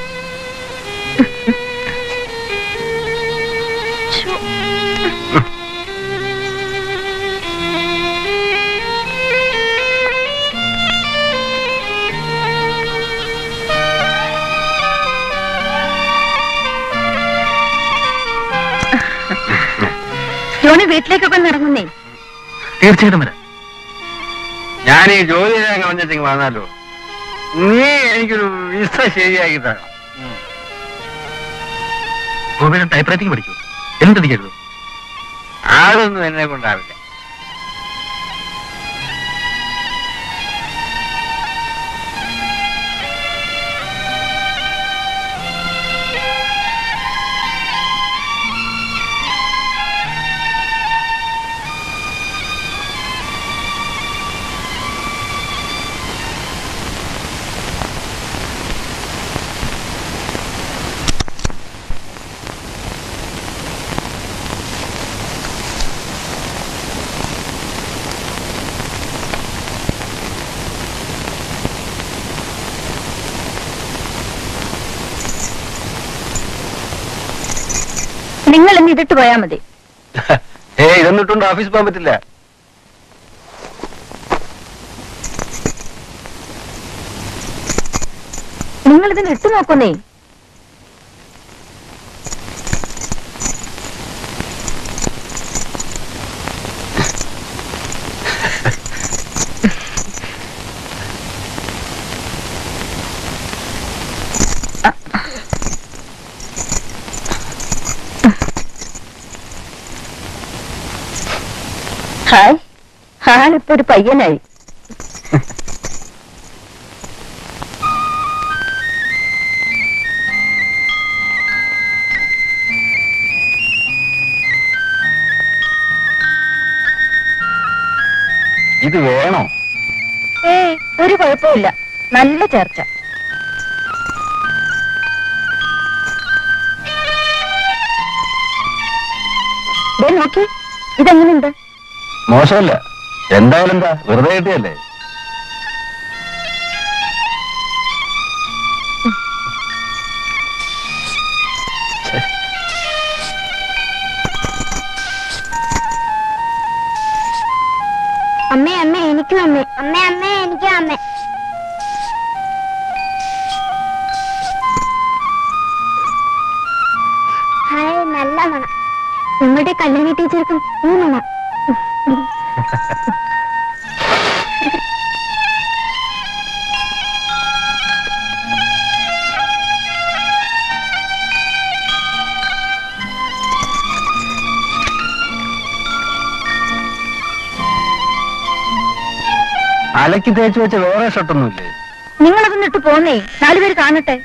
ജോണി വീട്ടിലേക്കൊക്കെ ഒന്ന് ഇറങ്ങുന്നേ തീർച്ചയായിട്ടും വരാം ഞാൻ ഈ ജോലി ചെയ്യാൻ കളഞ്ഞിട്ട് വന്നാലോ നീ എനിക്കൊരു വിസ ശരിയാക്കി തരണം ഗോപിയുടെ ടൈപ്പ് റൈറ്റിംഗ് പഠിക്കൂ എന്തെനിക്കരുത് അതൊന്നും എന്നെ കൊണ്ടാവില്ല നിങ്ങൾ ഇന്ന് ഇതിട്ട് പോയാ മതി ഏ ഇതൊന്നിട്ടുണ്ട് ഓഫീസ് പോകാൻ പറ്റില്ല നിങ്ങൾ ഇതിന് ഇട്ട് നോക്കുന്നേ ഹായ് ആളിപ്പോ ഒരു പയ്യനായി ഇത് വേണോ ഏയ് ഒരു കുഴപ്പമില്ല നല്ല ചേർച്ച ദേ നോക്കി ഇതെങ്ങനെയുണ്ട് മോശമല്ല എന്തായാലും എന്താ വെറുതെ കിട്ടിയല്ലേ അമ്മേ അമ്മേ എനിക്കും അമ്മേ അമ്മേ അമ്മേ എനിക്കും അമ്മേ ഹായ് നല്ല മണം നമ്മുടെ കല്യാണി ടീച്ചർക്കും ഈ മണം അലക്കി തേച്ച് വെച്ച വേറെ ഷർട്ടൊന്നുമില്ലേ നിങ്ങളതൊന്ന് ഇട്ട് പോന്നേ നാലുപേര് കാണട്ടെ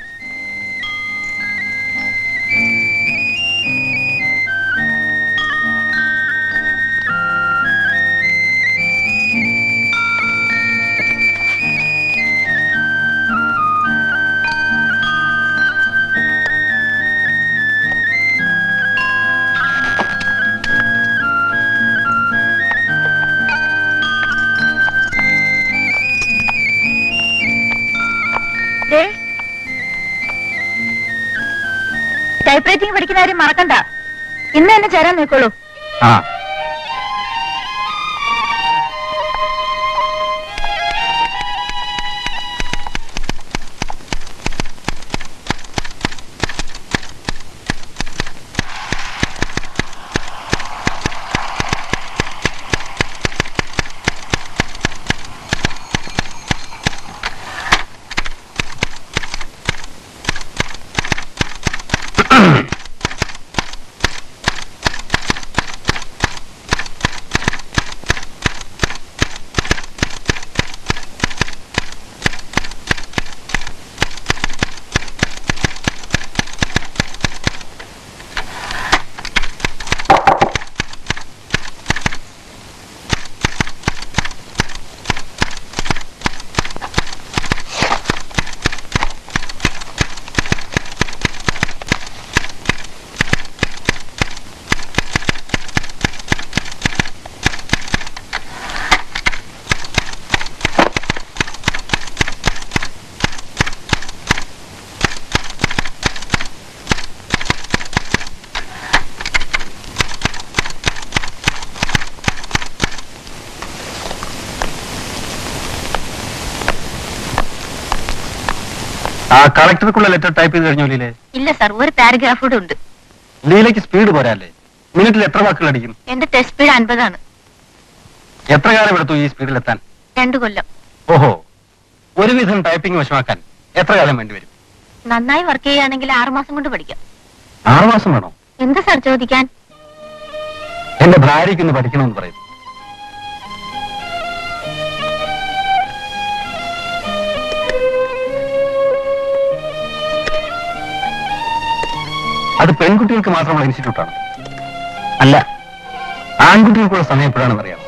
ടൈപ്പ് റൈറ്റിംഗ് പഠിക്കുന്ന കാര്യം മറക്കണ്ട ഇന്ന് തന്നെ ചേരാൻ നോക്കോളൂ ആ ആ കളക്ടർക്കുള്ള ലെറ്റർ ടൈപ്പ് ചെയ്ത് കഴിഞ്ഞു ലീലെ ഇല്ല സാർ ഒരു പാരഗ്രാഫ് കൂടെ ഉണ്ട് ലീലയ്ക്ക് സ്പീഡ് പോരാല്ലേ മിനിറ്റിൽ എത്ര വാക്കുകൾ അടിക്കും എന്റെ ടെസ്റ്റ് സ്പീഡ് അൻപതാണ് എത്ര കാലം എടുത്തു ഈ സ്പീഡിൽ എത്താൻ രണ്ടു കൊല്ലം ഓഹോ ഒരുവിധം ടൈപ്പിംഗ് വശമാക്കാൻ എത്ര കാലം വേണ്ടിവരും നന്നായി വർക്ക് ചെയ്യുകയാണെങ്കിൽ ആറുമാസം കൊണ്ട് പഠിക്കാം ആറു മാസം വേണോ എന്താ സാർ ചോദിക്കാൻ എന്റെ ഭാര്യയ്ക്ക് ഒന്ന് പഠിക്കണമെന്ന് പറയുന്നു അത് പെൺകുട്ടികൾക്ക് മാത്രമുള്ള ഇൻസ്റ്റിറ്റ്യൂട്ടാണ് അല്ല ആൺകുട്ടികൾക്കുള്ള സമയം എപ്പോഴാണെന്ന് അറിയാം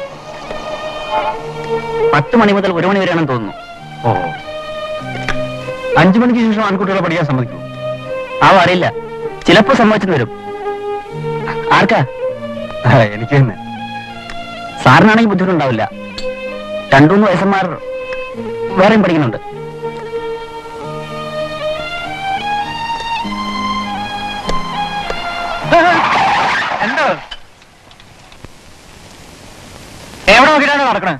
പത്ത് മണി മുതൽ ഒരു മണി വരെയാണെന്ന് തോന്നുന്നു ഓഹോ അഞ്ചു മണിക്ക് ശേഷം ആൺകുട്ടികളെ പഠിക്കാൻ സമ്മതിക്കൂ ആ അറിയില്ല ചിലപ്പോ സമ്മതിച്ചെന്ന് വരും ആർക്കാ ആ, എനിക്ക് തന്നെ സാറിനാണെങ്കിൽ ബുദ്ധിമുട്ടുണ്ടാവില്ല രണ്ടുമൂന്ന് വയസ്സന്മാർ വേറെയും പഠിക്കുന്നുണ്ട് എന്തോ എവിടെ നോക്കിയിട്ടാണ് നടക്കണേ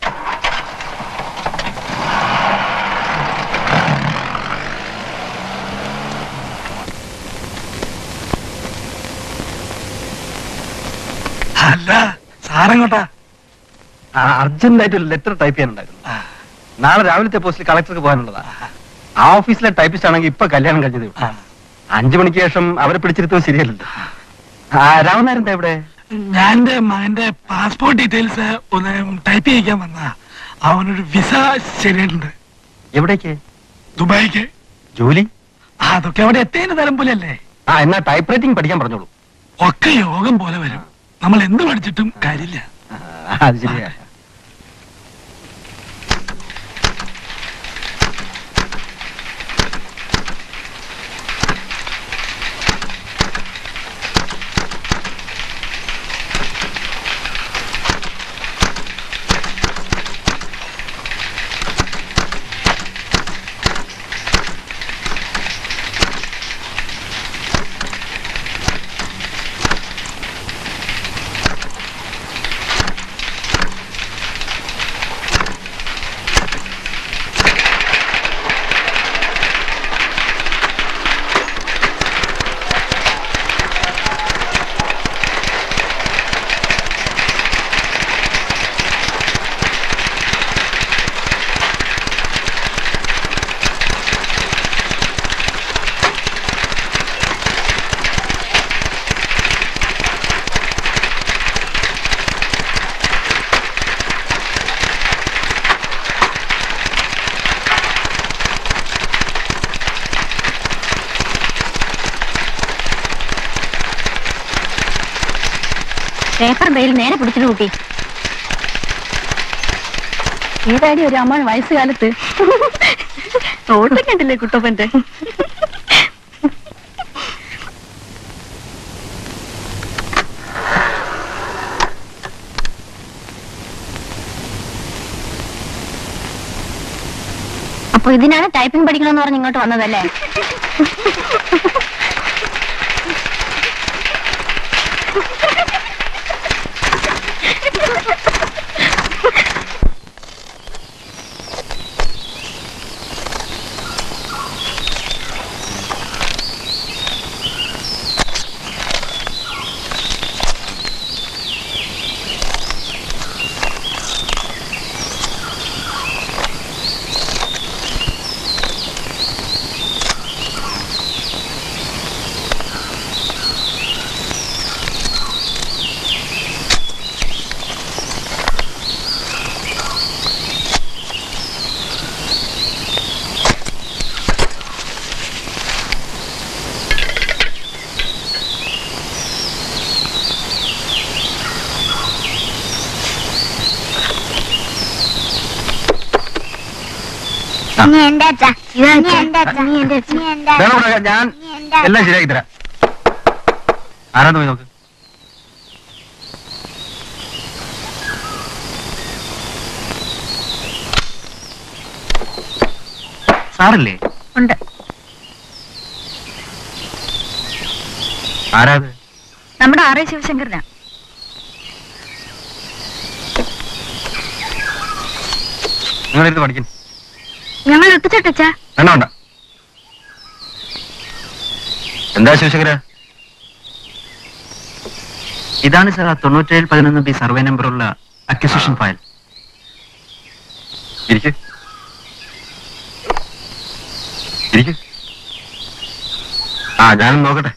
അല്ല സാറെങ്ങോട്ടാ അർജന്റ് ആയിട്ട് ഒരു ലെറ്റർ ടൈപ്പ് ചെയ്യാനുണ്ടായിരുന്നു നാളെ രാവിലത്തെ പോസ്റ്റിൽ കളക്ടർക്ക് പോകാനുള്ളതാ ആ ഓഫീസിലെ ടൈപ്പിസ്റ്റ് ആണെങ്കിൽ ഇപ്പൊ കല്യാണം കഴിഞ്ഞതേ ഉള്ളൂ. അഞ്ചു മണിക്ക് ശേഷം അവരെ പിടിച്ചിരുത്തുന്നത് ശരിയല്ലല്ലോ ആ രാമനാരൻ്റെ എവിടെ ഞാൻ എന്റെ മകന്റെ പാസ്പോർട്ട് ഡീറ്റെയിൽസ് ഒന്ന് ടൈപ്പ് ചെയ്യിക്കാൻ വന്ന അവനൊരു വിസ ശരിയുണ്ട് എവിടേക്ക് ദുബായിക്ക് ജോലി അതൊക്കെ അവിടെ എത്തേന് തരം പോലെയല്ലേ ആ എന്നാ ടൈപ്പ് റൈറ്റിംഗ് പഠിക്കാൻ പറഞ്ഞോളൂ ഒക്കെ യോഗം പോലെ വരും നമ്മൾ എന്ത് പഠിച്ചിട്ടും കാര്യമില്ല ആ, അത് ശരിയാ പേപ്പർ ബെയിൽ നേരെ പിടിച്ചിട്ട് കൂട്ടി ഏതാടി ഒരു അമ്മ വയസ്സുകാലത്ത് റോഡൊക്കെ ഉണ്ടല്ലേ കുട്ടപ്പന്റെ അപ്പൊ ഇതിനാണ് ടൈപ്പിംഗ് പഠിക്കണമെന്ന് പറഞ്ഞ് ഇങ്ങോട്ട് വന്നതല്ലേ നീ എന്റെ അച്ഛ നീ എന്റെ അച്ഛ നീ എന്റെ അച്ഛ നീ എന്റെ വേണം ഇവിടെ ഞാൻ നീ എന്റെ എല്ലാം ശരിയാക്കി തരാം ആരാന്ന് പോയി നോക്ക് സാറല്ലേ ഉണ്ട് ആരാത് നമ്മുടെ ആർ എ ശിവശങ്കരനാ നിങ്ങളിരുന്ന് പഠിക്കുന്നു ഞങ്ങൾ എത്തിച്ചട്ടച്ചാ വേണ്ട വേണ്ട എന്താ ശിവശങ്കര ഇതാണ് സാർ ആ തൊണ്ണൂറ്റേഴ് പതിനൊന്ന് ബി സർവേ നമ്പറുള്ള അക്വിസിഷൻ ഫയൽ ഇരിക്ക് ഇരിക്ക് ആ ഞാനും നോക്കട്ടെ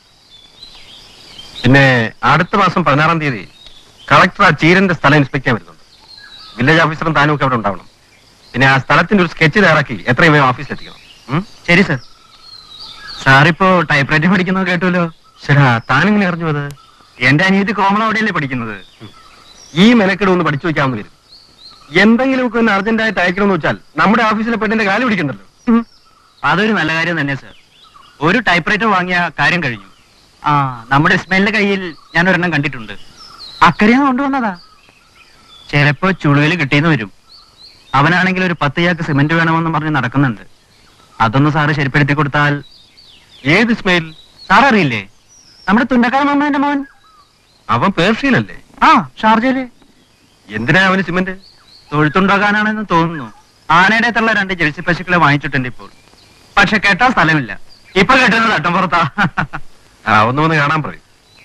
പിന്നെ അടുത്ത മാസം പതിനാറാം തീയതി കളക്ടർ ആ ചീരന്റെ സ്ഥലം ഇൻസ്പെക്ട് ചെയ്യാൻ വരുന്നുണ്ട് വില്ലേജ് ഓഫീസറും താനും ഒക്കെ അവിടെ ഉണ്ടാവണം പിന്നെ ആ സ്ഥലത്തിന്റെ ഒരു സ്കെച്ച് തയ്യാറാക്കി എത്രയും വേഗം ഓഫീസിലെത്തിക്കണം ഉം? ശരി സാർ സാറിപ്പോ ടൈപ്പ് റൈറ്റിംഗ് പഠിക്കുന്നത് കേട്ടുമല്ലോ ശരാ താനിങ്ങനെ അറിഞ്ഞു അത് എന്റെ അനിയത്തി കോമൺ അവിടെയല്ലേ പഠിക്കുന്നത് ഈ മെനക്കെട് ഒന്ന് പഠിച്ചു വെക്കാമെന്ന് വരും എന്തെങ്കിലുമൊക്കെ ഒന്ന് അർജന്റായിട്ട് അയക്കണമെന്ന് വെച്ചാൽ നമ്മുടെ ഓഫീസിലെ പെണ്ണിന്റെ കാല് പിടിക്കണ്ടല്ലോ അതൊരു നല്ല കാര്യം തന്നെ സാർ ഒരു ടൈപ്പ് റൈറ്റർ വാങ്ങിയ കാര്യം കഴിഞ്ഞു ആ നമ്മുടെ ഇസ്മായിലിന്റെ കയ്യിൽ ഞാൻ ഒരെണ്ണം കണ്ടിട്ടുണ്ട് അക്കരയാണ് കൊണ്ടുവന്നതാ ചിലപ്പോ ചുളുവിൽ കിട്ടിയെന്ന് വരും അവനാണെങ്കിൽ ഒരു പത്ത് ചാക്ക് സിമന്റ് വേണമെന്ന് പറഞ്ഞ് നടക്കുന്നുണ്ട് അതൊന്ന് സാറ് ശരിപ്പെടുത്തി കൊടുത്താൽ ഏത് സ്മെയിൽ സാർ അറിയില്ലേ നമ്മുടെ തുണ്ടക്കാരൻ മമ്മന്റെ മോൻ അവൻ പേർഷ്യയിലല്ലേ ആ ഷാർജയില് എന്തിനാ അവന് സിമന്റ് തൊഴുത്തുണ്ടാക്കാനാണെന്ന് തോന്നുന്നു ആനയുടെ തള്ള രണ്ട് ജെഴ്സി പശുക്കളെ വാങ്ങിച്ചിട്ടുണ്ട് ഇപ്പോൾ പക്ഷെ കെട്ടാൻ സ്ഥലമില്ല ഇപ്പൊ കെട്ടുന്നത് തട്ടംപുറത്താ ആ ഒന്ന് വന്ന് കാണാൻ പറയും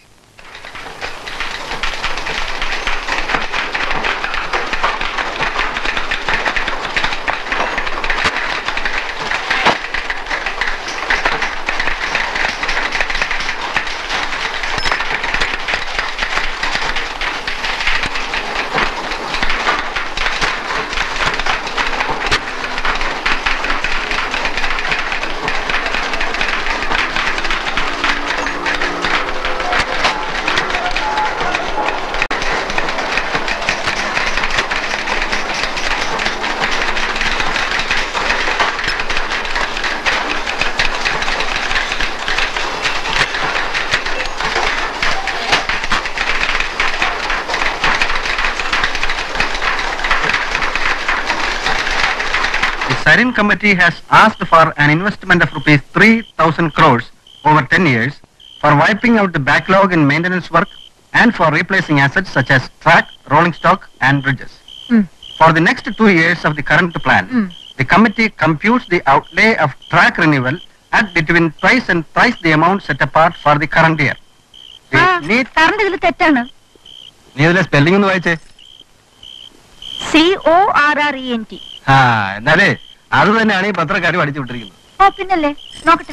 The Sarin committee has asked for an investment of rupees 3,000 crores over 10 years for wiping out the backlog in maintenance work and for replacing assets such as track, rolling stock and bridges. Hmm. For the next two years of the current plan, Hmm. the committee computes the outlay of track renewal at between twice and thrice the amount set apart for the current year. The ആ need സാറിന്റെ ഇതിൽ തെറ്റാണ് നീ ഇതിലെ spelling ഒന്ന് വായിച്ചേ C O R R E N T ആ എന്നാലേ അത് തന്നെയാണ് ഈ പത്രക്കാർ പഠിച്ചു വിട്ടിരിക്കുന്നത് ഓ പിന്നല്ലേ നോക്കട്ടെ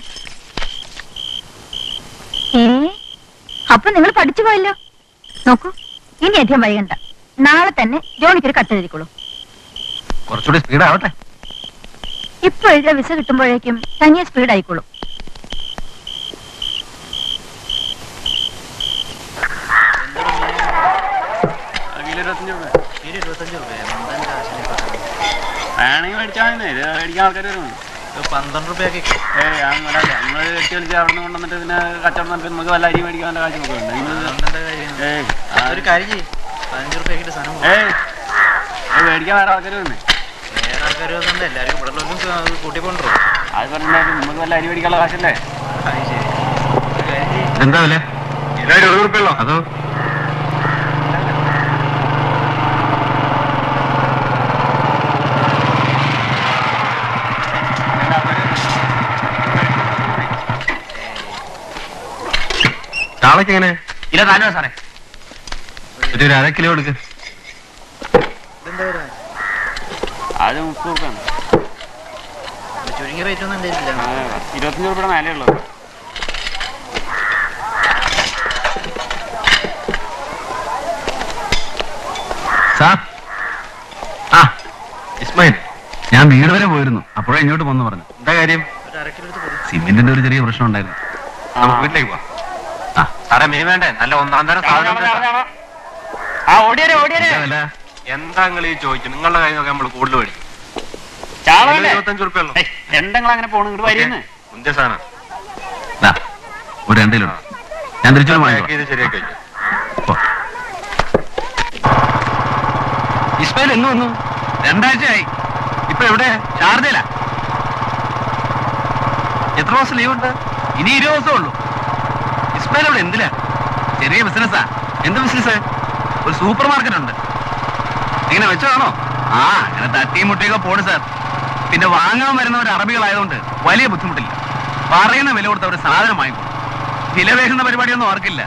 ഏ അപ്പൊ നിങ്ങൾ പഠിച്ചു പോയല്ലോ നോക്കൂ ഇനി അധികം വൈകണ്ട നാളെ തന്നെ ജോണിക്കൊരു കത്ത് എഴുതിക്കോളൂ കുറച്ചുകൂടി സ്പീഡ് ആവട്ടെ ഇപ്പൊ എഴുതിയ വിസ കിട്ടുമ്പോഴേക്കും തനിയെ സ്പീഡ് ആയിക്കോളും വേണമെങ്കിൽ മേടിച്ചാൽ മതി ഇത് മേടിക്കാൻ ആൾക്കാർ വരും പന്ത്രണ്ട് രൂപയൊക്കെ ഏയ് ഞാൻ വരാല്ല നമ്മൾ വെട്ടി കളിച്ച് അവിടെ നിന്ന് കൊണ്ടുവന്നിട്ട് പിന്നെ കച്ചവടം നടത്തി നമുക്ക് വല്ല അരി മേടിക്കാൻ വല്ല കാശ് നോക്കുന്നുണ്ട് ഏയ് ആ- ഒരു കാര്യം ചെയ്യ് പതിനഞ്ച് രൂപയ്ക്ക് സാധനം ഏയ് ഇത് മേടിക്കാൻ വേറെ ആൾക്കാർ വന്നേ വേറെ ആൾക്കാർ വന്നിട്ട് എല്ലാവരും ഇവിടെ കൂട്ടി കൊണ്ടുവരും അത് പറഞ്ഞിട്ട് നമുക്ക് വല്ല അരി മേടിക്കാനുള്ള കാശല്ലേ എന്താ വില കിലോ ഇരുപത് റുപ്യുള്ളോ അതോ ചാളയ്ക്ക് എങ്ങനെ ഇല്ല നാലോ സാറേ ഒരു ഒരു അര കിലോ എടുക്ക് അത് മുപ്പത് റുപ്യാണ് ചുരുങ്ങിയ റേറ്റ് ഒന്നും ഉണ്ടായിട്ടില്ല ഇരുപത്തഞ്ച് റുപ്യയുടെ മേലെ ഉള്ളത് സാർ ആ ഇസ്മായിൽ ഞാൻ വീട് വരെ പോയിരുന്നു അപ്പോഴേ ഇങ്ങോട്ട് വന്നു പറഞ്ഞു എന്താ കാര്യം ഒരു അര കിലോ എടുത്ത് കൊടുക്കും സിമെന്റിന്റെ ഒരു ചെറിയ പ്രശ്നം ഉണ്ടായിരുന്നു നമുക്ക് വീട്ടിലേക്ക് പോവാം ആ സാറേ മീൻ വേണ്ടേ നല്ല ഒന്നാം തരം സാധനം ഉണ്ട് കേട്ടോ. ആ ഓടിയരെ ഓടിയരെ എന്താ വില? എന്താ നിങ്ങൾ ഈ ചോദിക്കും നിങ്ങളുടെ കയ്യിൽ നിന്നൊക്കെ നമ്മൾ കൂടുതൽ മേടിക്കും ചാള കിലോ വേണ്ടേ ഇരുപത്തഞ്ച് റുപ്യ ഉള്ളൂ എന്തെങ്കിലും അങ്ങനെ പോണു ഇങ്ങോട്ട് വരുന്നേ മുന്തിയ സാധനം ദാ, ഒരു രണ്ടിലോ ഞാൻ തിരിച്ചു ശരിയാക്കി പോ. ഇസ്മായിൽ എന്ന് വന്നു രണ്ടാഴ്ചയായി ഇപ്പൊ എവിടെ ഷാർജയില എത്ര ദിവസം ലീവ് ഉണ്ട് ഇനി ഇരുപത് ദിവസമേ ഉള്ളൂ ഇസ്മായിൽ അവിടെ എന്തിനാ ചെറിയ ബിസിനസ്സാ എന്ത് ബിസിനസ് ഒരു സൂപ്പർ മാർക്കറ്റ് ഉണ്ട് ഇങ്ങനെ വെച്ചതാണോ ആ അങ്ങനെ തട്ടിയും മുട്ടിയൊക്കെ പോണ് സാർ പിന്നെ വാങ്ങാൻ വരുന്നവർ അറബികളായതുകൊണ്ട് വലിയ ബുദ്ധിമുട്ടില്ല പറയുന്ന വില കൊടുത്ത് അവർ സാധനം വാങ്ങിക്കോളും വിലവേശുന്ന പരിപാടിയൊന്നും ഓർക്കില്ല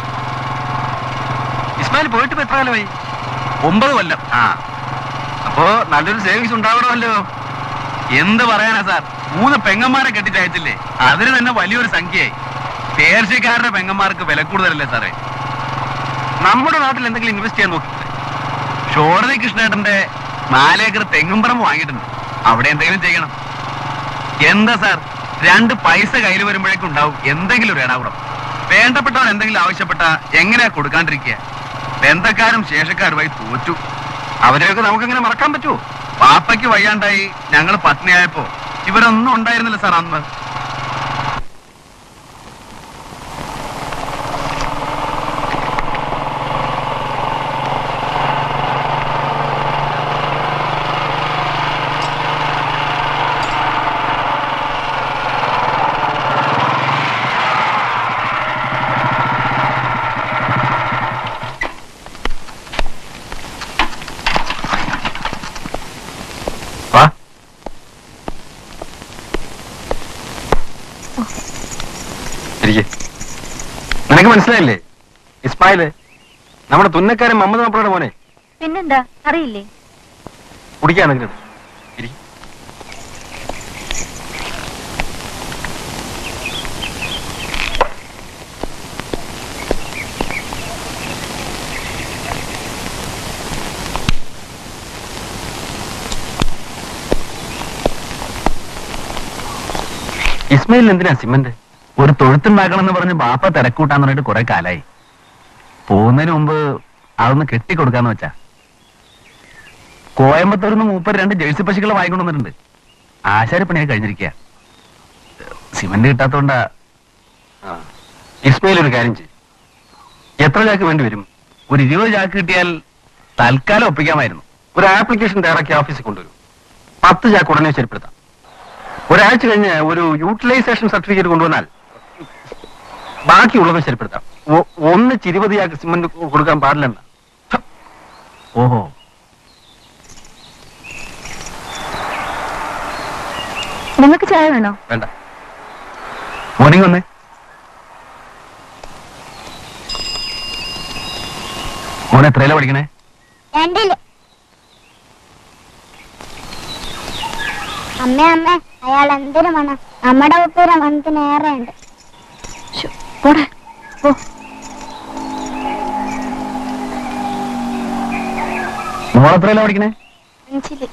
ഇസ്മായിൽ പോയിട്ട് ഇപ്പൊ എത്ര കാലമായി ഒമ്പത് കൊല്ലം ആ അപ്പോ നല്ലൊരു സേവിങ്സ് ഉണ്ടാവണമല്ലോ എന്ത് പറയാനാ സാർ മൂന്ന് പെങ്ങന്മാരെ കെട്ടിച്ചയച്ചില്ലേ അതിന് തന്നെ വലിയൊരു സംഖ്യയായി പേർഷ്യക്കാരുടെ പെങ്ങന്മാർക്ക് വില കൂടുതലല്ലേ സാറേ നമ്മുടെ നാട്ടിൽ എന്തെങ്കിലും ഇൻവെസ്റ്റ് ചെയ്യാൻ നോക്കി ഷോർണി കൃഷ്ണേട്ടന്റെ നാലേക്കർ തെങ്ങുംപറമ്പ് വാങ്ങിയിട്ടുണ്ട് അവിടെ എന്തെങ്കിലും ചെയ്യണം എന്താ സാർ രണ്ട് പൈസ കയ്യിൽ വരുമ്പോഴേക്കും ഉണ്ടാവും എന്തെങ്കിലും ഒരു ഇടാകുടം വേണ്ടപ്പെട്ടവർ എന്തെങ്കിലും ആവശ്യപ്പെട്ട എങ്ങനെയാ കൊടുക്കാണ്ടിരിക്കുക ബന്ധക്കാരും ശേഷക്കാരുമായി തോറ്റു അവരെയൊക്കെ നമുക്കെങ്ങനെ മറക്കാൻ പറ്റുമോ പാപ്പയ്ക്ക് വയ്യാണ്ടായി ഞങ്ങൾ പത്നിയായപ്പോ ഇവരൊന്നും ഉണ്ടായിരുന്നില്ല സാർ അന്ന് വാ ഇരിക്ക്. നിനക്ക് മനസ്സിലായില്ലേ ഇസ്മായില് നമ്മുടെ തുന്നക്കാരൻ മമ്മദ് മാപ്പിളയുടെ മോനെ പിന്നെന്താ അറിയില്ലേ കുടിക്കാൻ എന്തെങ്കിലും എടുക്ക്. ഇരിക്ക്. ഇസ്മായിൽ എന്തിനാ സിമന്റ് ഒരു തൊഴുത്തുണ്ടാക്കണം എന്ന് പറഞ്ഞ് ബാപ്പ തിരക്കൂട്ടാന്ന് പറഞ്ഞിട്ട് കുറെ കാലായി പോകുന്നതിന് മുമ്പ് അതൊന്ന് കെട്ടിക്കൊടുക്കാന്ന് വെച്ചാ കോയമ്പത്തൂരിൽ നിന്ന് മൂപ്പർ രണ്ട് ജേഴ്സി പശുക്കളെ വാങ്ങിക്കൊണ്ട് വന്നിട്ടുണ്ട് ആശാരപ്പണിയൊക്കെ കഴിഞ്ഞിരിക്കുക സിമന്റ് കിട്ടാത്തോണ്ടാ ഇസ്മായിൽ ഒരു കാര്യം ചെയ്യും എത്ര ചാക്ക് വേണ്ടി വരും ഒരു ഇരുപത് ചാക്ക് കിട്ടിയാൽ തൽക്കാലം ഒപ്പിക്കാമായിരുന്നു ഒരു ആപ്ലിക്കേഷൻ തയ്യാറാക്കി ഓഫീസിൽ കൊണ്ടുവരും പത്ത് ചാക്ക് ഉടനെ ശരിപ്പെടുത്താം ഒരാഴ്ച കഴിഞ്ഞ് ഒരു യൂട്ടിലൈസേഷൻ സർട്ടിഫിക്കറ്റ് കൊണ്ടുവന്നാൽ ബാക്കിയുള്ളത് ശരിപ്പെടുത്താം ഒ- ഒന്നിച്ച് ഇരുപത് ചാക്ക് സിമന്റ് കൊടുക്കാൻ പാടില്ലെന്ന് ഓഹോ നിങ്ങൾക്ക് ചായ വേണോ വേണ്ട മോർണിംഗ് വന്നേ മോൻ എത്രയിലാ പഠിക്കണേ രണ്ടില് അമ്മ അമ്മ അയാൾ എന്തൊരു മണം നമ്മുടെ ഉപ്പയുടെ മണത്തിന് ഏറെ ഉണ്ട് ശ്ശോ, പോടാ പോ മോൾ എത്രയിലാ പഠിക്കണേ അഞ്ചില്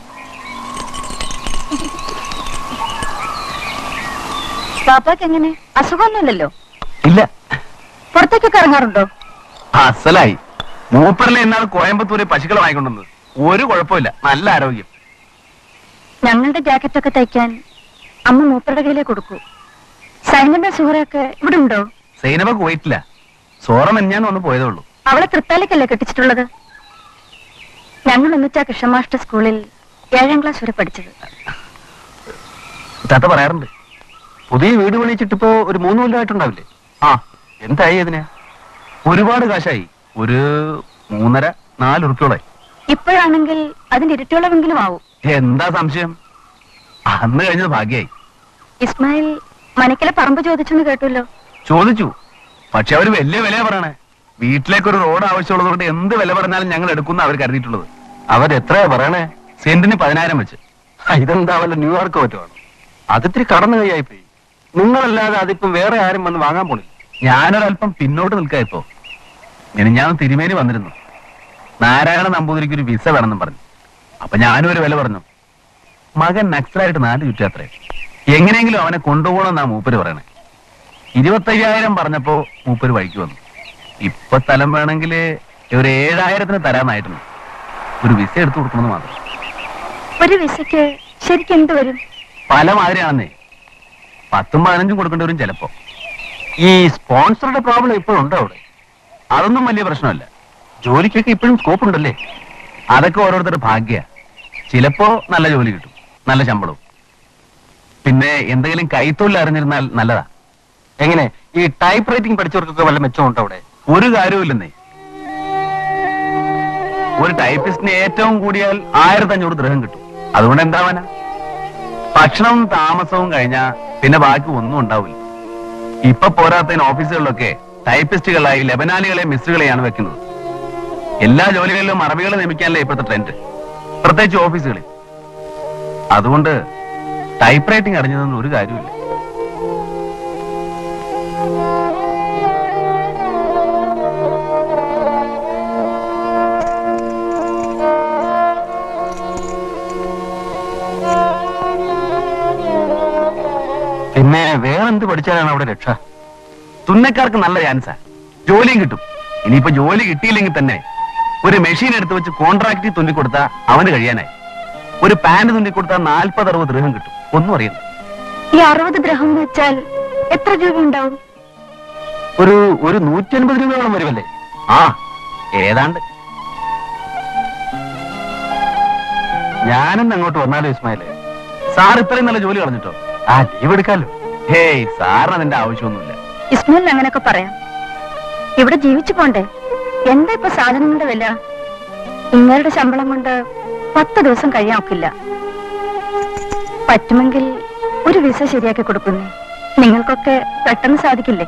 പാപ്പാക്ക് എങ്ങനെ അസുഖമൊന്നുമില്ലല്ലോ ഇല്ല പുറത്തേക്കൊക്കെ ഇറങ്ങാറുണ്ടോ അസലായി മൂപ്പറിലെ എന്നാൾ കോയമ്പത്തൂര് പശുക്കളെ വാങ്ങിക്കൊണ്ടുവന്നത് ഒരു കുഴപ്പമില്ല നല്ല ആരോഗ്യം ഞങ്ങളുടെ ജാക്കറ്റൊക്കെ തയ്ക്കാൻ അമ്മ മൂപ്പരുടെ കയ്യിലേ കൊടുക്കൂ സൈനന്റെ സുഹറയൊക്കെ ഇവിടെ ഉണ്ടോ സൈനബ പോയിട്ടില്ല സോറം ഞാൻ വന്ന് പോയതേ ഉള്ളൂ അവളെ തൃത്താലക്കല്ലേ കെട്ടിച്ചിട്ടുള്ളത് ഞങ്ങൾ ഒന്നിച്ചാ കൃഷ്ണമാഷ്ട സ്കൂളിൽ ഏഴാം ക്ലാസ് വരെ പഠിച്ചത് താത്ത പറയാറുണ്ട് പുതിയ വീട് പണിയിച്ചിട്ടിപ്പോ ഒരു മൂന്ന് കൊല്ലമായിട്ടുണ്ടാവില്ലേ ആ എന്തായി അതിന് ഒരുപാട് കാശായി ഒരു മൂന്നര നാല് ഉറുപ്പ്യോളായി ഇപ്പോഴാണെങ്കിൽ അതിന്റെ ഇരട്ടിയോളമെങ്കിലും ആവും എന്താ സംശയം അന്ന് കഴിഞ്ഞത് ഭാഗ്യായി ഇസ്മായിൽ മനക്കിലെ പറമ്പ് ചോദിച്ചെന്ന് കേട്ടല്ലോ ചോദിച്ചു പക്ഷെ അവര് വലിയ വിലയാ പറയണേ വീട്ടിലേക്ക് ഒരു റോഡ് ആവശ്യമുള്ളത് കൊണ്ട് എന്ത് വില പറഞ്ഞാലും ഞങ്ങൾ എടുക്കുന്ന അവർ കരുതിയിട്ടുള്ളത് അവരെത്രയാ പറയണേ സെന്റിന് പതിനായിരം വെച്ച് ആ, ഇതെന്താ വല്ല ന്യൂയോർക്ക് പറ്റുവാണ് അതിത്തിരി കടന്നു കൈയായി പോയി നിങ്ങളല്ലാതെ അതിപ്പം വേറെ ആരും വന്ന് വാങ്ങാൻ പോണില്ല ഞാനൊരല്പം പിന്നോട്ട് നിൽക്കാ ഇപ്പോ ഞാൻ തിരുമേനി വന്നിരുന്നു നാരായണ നമ്പൂതിരിക്ക് ഒരു വിസ വേണമെന്നും പറഞ്ഞു അപ്പൊ ഞാനും ഒരു വില പറഞ്ഞു മകൻ നക്സലായിട്ട് നാല് ചുറ്റാത്രേ എങ്ങനെയെങ്കിലും അവനെ കൊണ്ടുപോകണമെന്നാ മൂപ്പര് പറയണേ ഇരുപത്തയ്യായിരം പറഞ്ഞപ്പോ മൂപ്പര് വഴിക്ക് വന്നു ഇപ്പൊ സ്ഥലം വേണമെങ്കിൽ ഒരു ഏഴായിരത്തിന് തരാന്നായിട്ടുണ്ട് ഒരു വിസ എടുത്തു കൊടുക്കണമെന്ന് മാത്രം ഒരു വിസയ്ക്ക് ശരിക്കും എന്ത് വരും പല മാതിരിയാണെന്നേ പത്തും പതിനഞ്ചും കൊടുക്കേണ്ടി വരും ചിലപ്പോ ഈ സ്പോൺസറുടെ പ്രോബ്ലം ഇപ്പോഴും ഉണ്ടോ അവിടെ അതൊന്നും വലിയ പ്രശ്നമല്ല ജോലിക്കൊക്കെ ഇപ്പോഴും സ്കോപ്പ് ഉണ്ടല്ലേ അതൊക്കെ ഓരോരുത്തരുടെ ഭാഗ്യ ചിലപ്പോ നല്ല ജോലി കിട്ടും നല്ല ശമ്പളവും പിന്നെ എന്തെങ്കിലും കൈത്തൊഴിൽ അറിഞ്ഞിരുന്നാൽ നല്ലതാ എങ്ങനെ ഈ ടൈപ്പ് റൈറ്റിംഗ് പഠിച്ചവർക്കൊക്കെ വല്ല മെച്ചമുണ്ടോ അവിടെ ഒരു കാര്യവുമില്ലെന്നേ ഒരു ടൈപ്പിസ്റ്റിന് ഏറ്റവും കൂടിയാൽ ആയിരത്തി അഞ്ഞൂറ് ദ്രഹം കിട്ടും അതുകൊണ്ട് എന്താവാനാ ഭക്ഷണവും താമസവും കഴിഞ്ഞാ പിന്നെ ബാക്കി ഒന്നും ഉണ്ടാവില്ല ഇപ്പൊ പോരാത്തതിന് ഓഫീസുകളിലൊക്കെ ടൈപ്പിസ്റ്റുകളായി ലബനാലികളെ മിസ്റ്റുകളെയാണ് വെക്കുന്നത് എല്ലാ ജോലികളിലും അറബികളെ നിയമിക്കാനല്ലേ ഇപ്പോഴത്തെ ട്രെൻഡ് പ്രത്യേകിച്ച് ഓഫീസുകളിൽ അതുകൊണ്ട് ടൈപ്പ് റൈറ്റിംഗ് അറിഞ്ഞതൊന്നും ഒരു കാര്യമില്ല പിന്നെ വേറെന്ത് പഠിച്ചാലാണ് അവിടെ രക്ഷ തുന്നക്കാർക്ക് നല്ല ചാൻസാ ജോലിയും കിട്ടും ഇനിയിപ്പോ ജോലി കിട്ടിയില്ലെങ്കിൽ തന്നെ ഒരു മെഷീൻ എടുത്ത് വെച്ച് കോൺട്രാക്റ്റിൽ തുന്നിക്കൊടുത്താൽ അവന് കഴിയാനായി ഒരു പാന്റ് തുന്നിക്കൊടുത്താൽ നാൽപ്പത് അറുപത് രൂപം കിട്ടും ഒന്നും അറിയണ്ട ഈ അറുപത് ഗ്രഹം എന്ന് വെച്ചാൽ എത്ര രൂപ ഉണ്ടാവും ഒരു ഒരു നൂറ്റി അൻപത് രൂപയോളം വരുമല്ലേ ആ ഏതാണ്ട് ഞാനൊന്ന് അങ്ങോട്ട് വന്നാലോ ഇസ്മായില് സാർ ഇത്രയും നല്ല ജോലി കളഞ്ഞിട്ടോ ആ ലീവ് എടുക്കാലോ ഹേയ് സാറിന് അതിന്റെ ആവശ്യമൊന്നുമില്ല ഇസ്മയിൽ അങ്ങനെയൊക്കെ പറയാം ഇവിടെ ജീവിച്ചു പോണ്ടേ എന്താ ഇപ്പൊ സാധനങ്ങളുടെ വില ഇങ്ങരുടെ ശമ്പളം കൊണ്ട് പത്ത് ദിവസം കഴിയാൻ ഒക്കില്ല പറ്റുമെങ്കിൽ ഒരു വിസ ശരിയാക്കി കൊടുക്കുന്നേ നിങ്ങൾക്കൊക്കെ പെട്ടെന്ന് സാധിക്കില്ലേ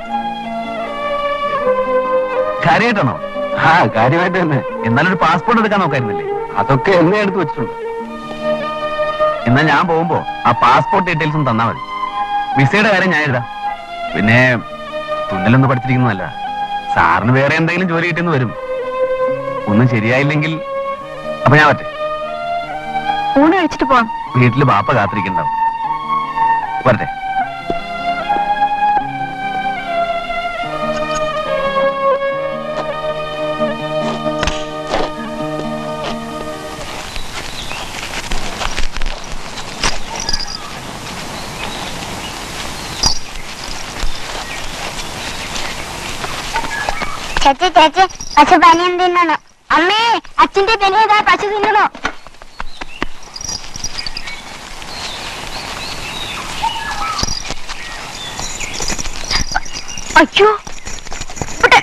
കാര്യമായിട്ടാണോ ആ കാര്യമായിട്ട് തന്നെ എന്നാലൊരു പാസ്പോർട്ട് എടുക്കാൻ നോക്കായിരുന്നില്ലേ അതൊക്കെ എന്നെ എടുത്ത് വെച്ചിട്ടുണ്ട് എന്നാ ഞാൻ പോകുമ്പോ ആ പാസ്പോർട്ട് ഡീറ്റെയിൽസും തന്നാ മതി വിസയുടെ കാര്യം ഞാൻ എഴുതാം പിന്നെ തുന്നലൊന്ന് പഠിച്ചിരിക്കുന്നതല്ല സാറിന് വേറെ എന്തെങ്കിലും ജോലി കിട്ടിയെന്ന് വരും ഒന്നും ശരിയായില്ലെങ്കിൽ അപ്പൊ ഞാൻ പറ്റേ ഊണ് കഴിച്ചിട്ട് പോവാം വീട്ടില് ബാപ്പ കാത്തിരിക്കണ്ടാവും വരട്ടെ ചേച്ചി ചേച്ചി പശു പനിയം തിന്നണു അമ്മേ അച്ഛന്റെ പെനിയതാ പശു തിന്നണു അയ്യോ ഇവിടെ.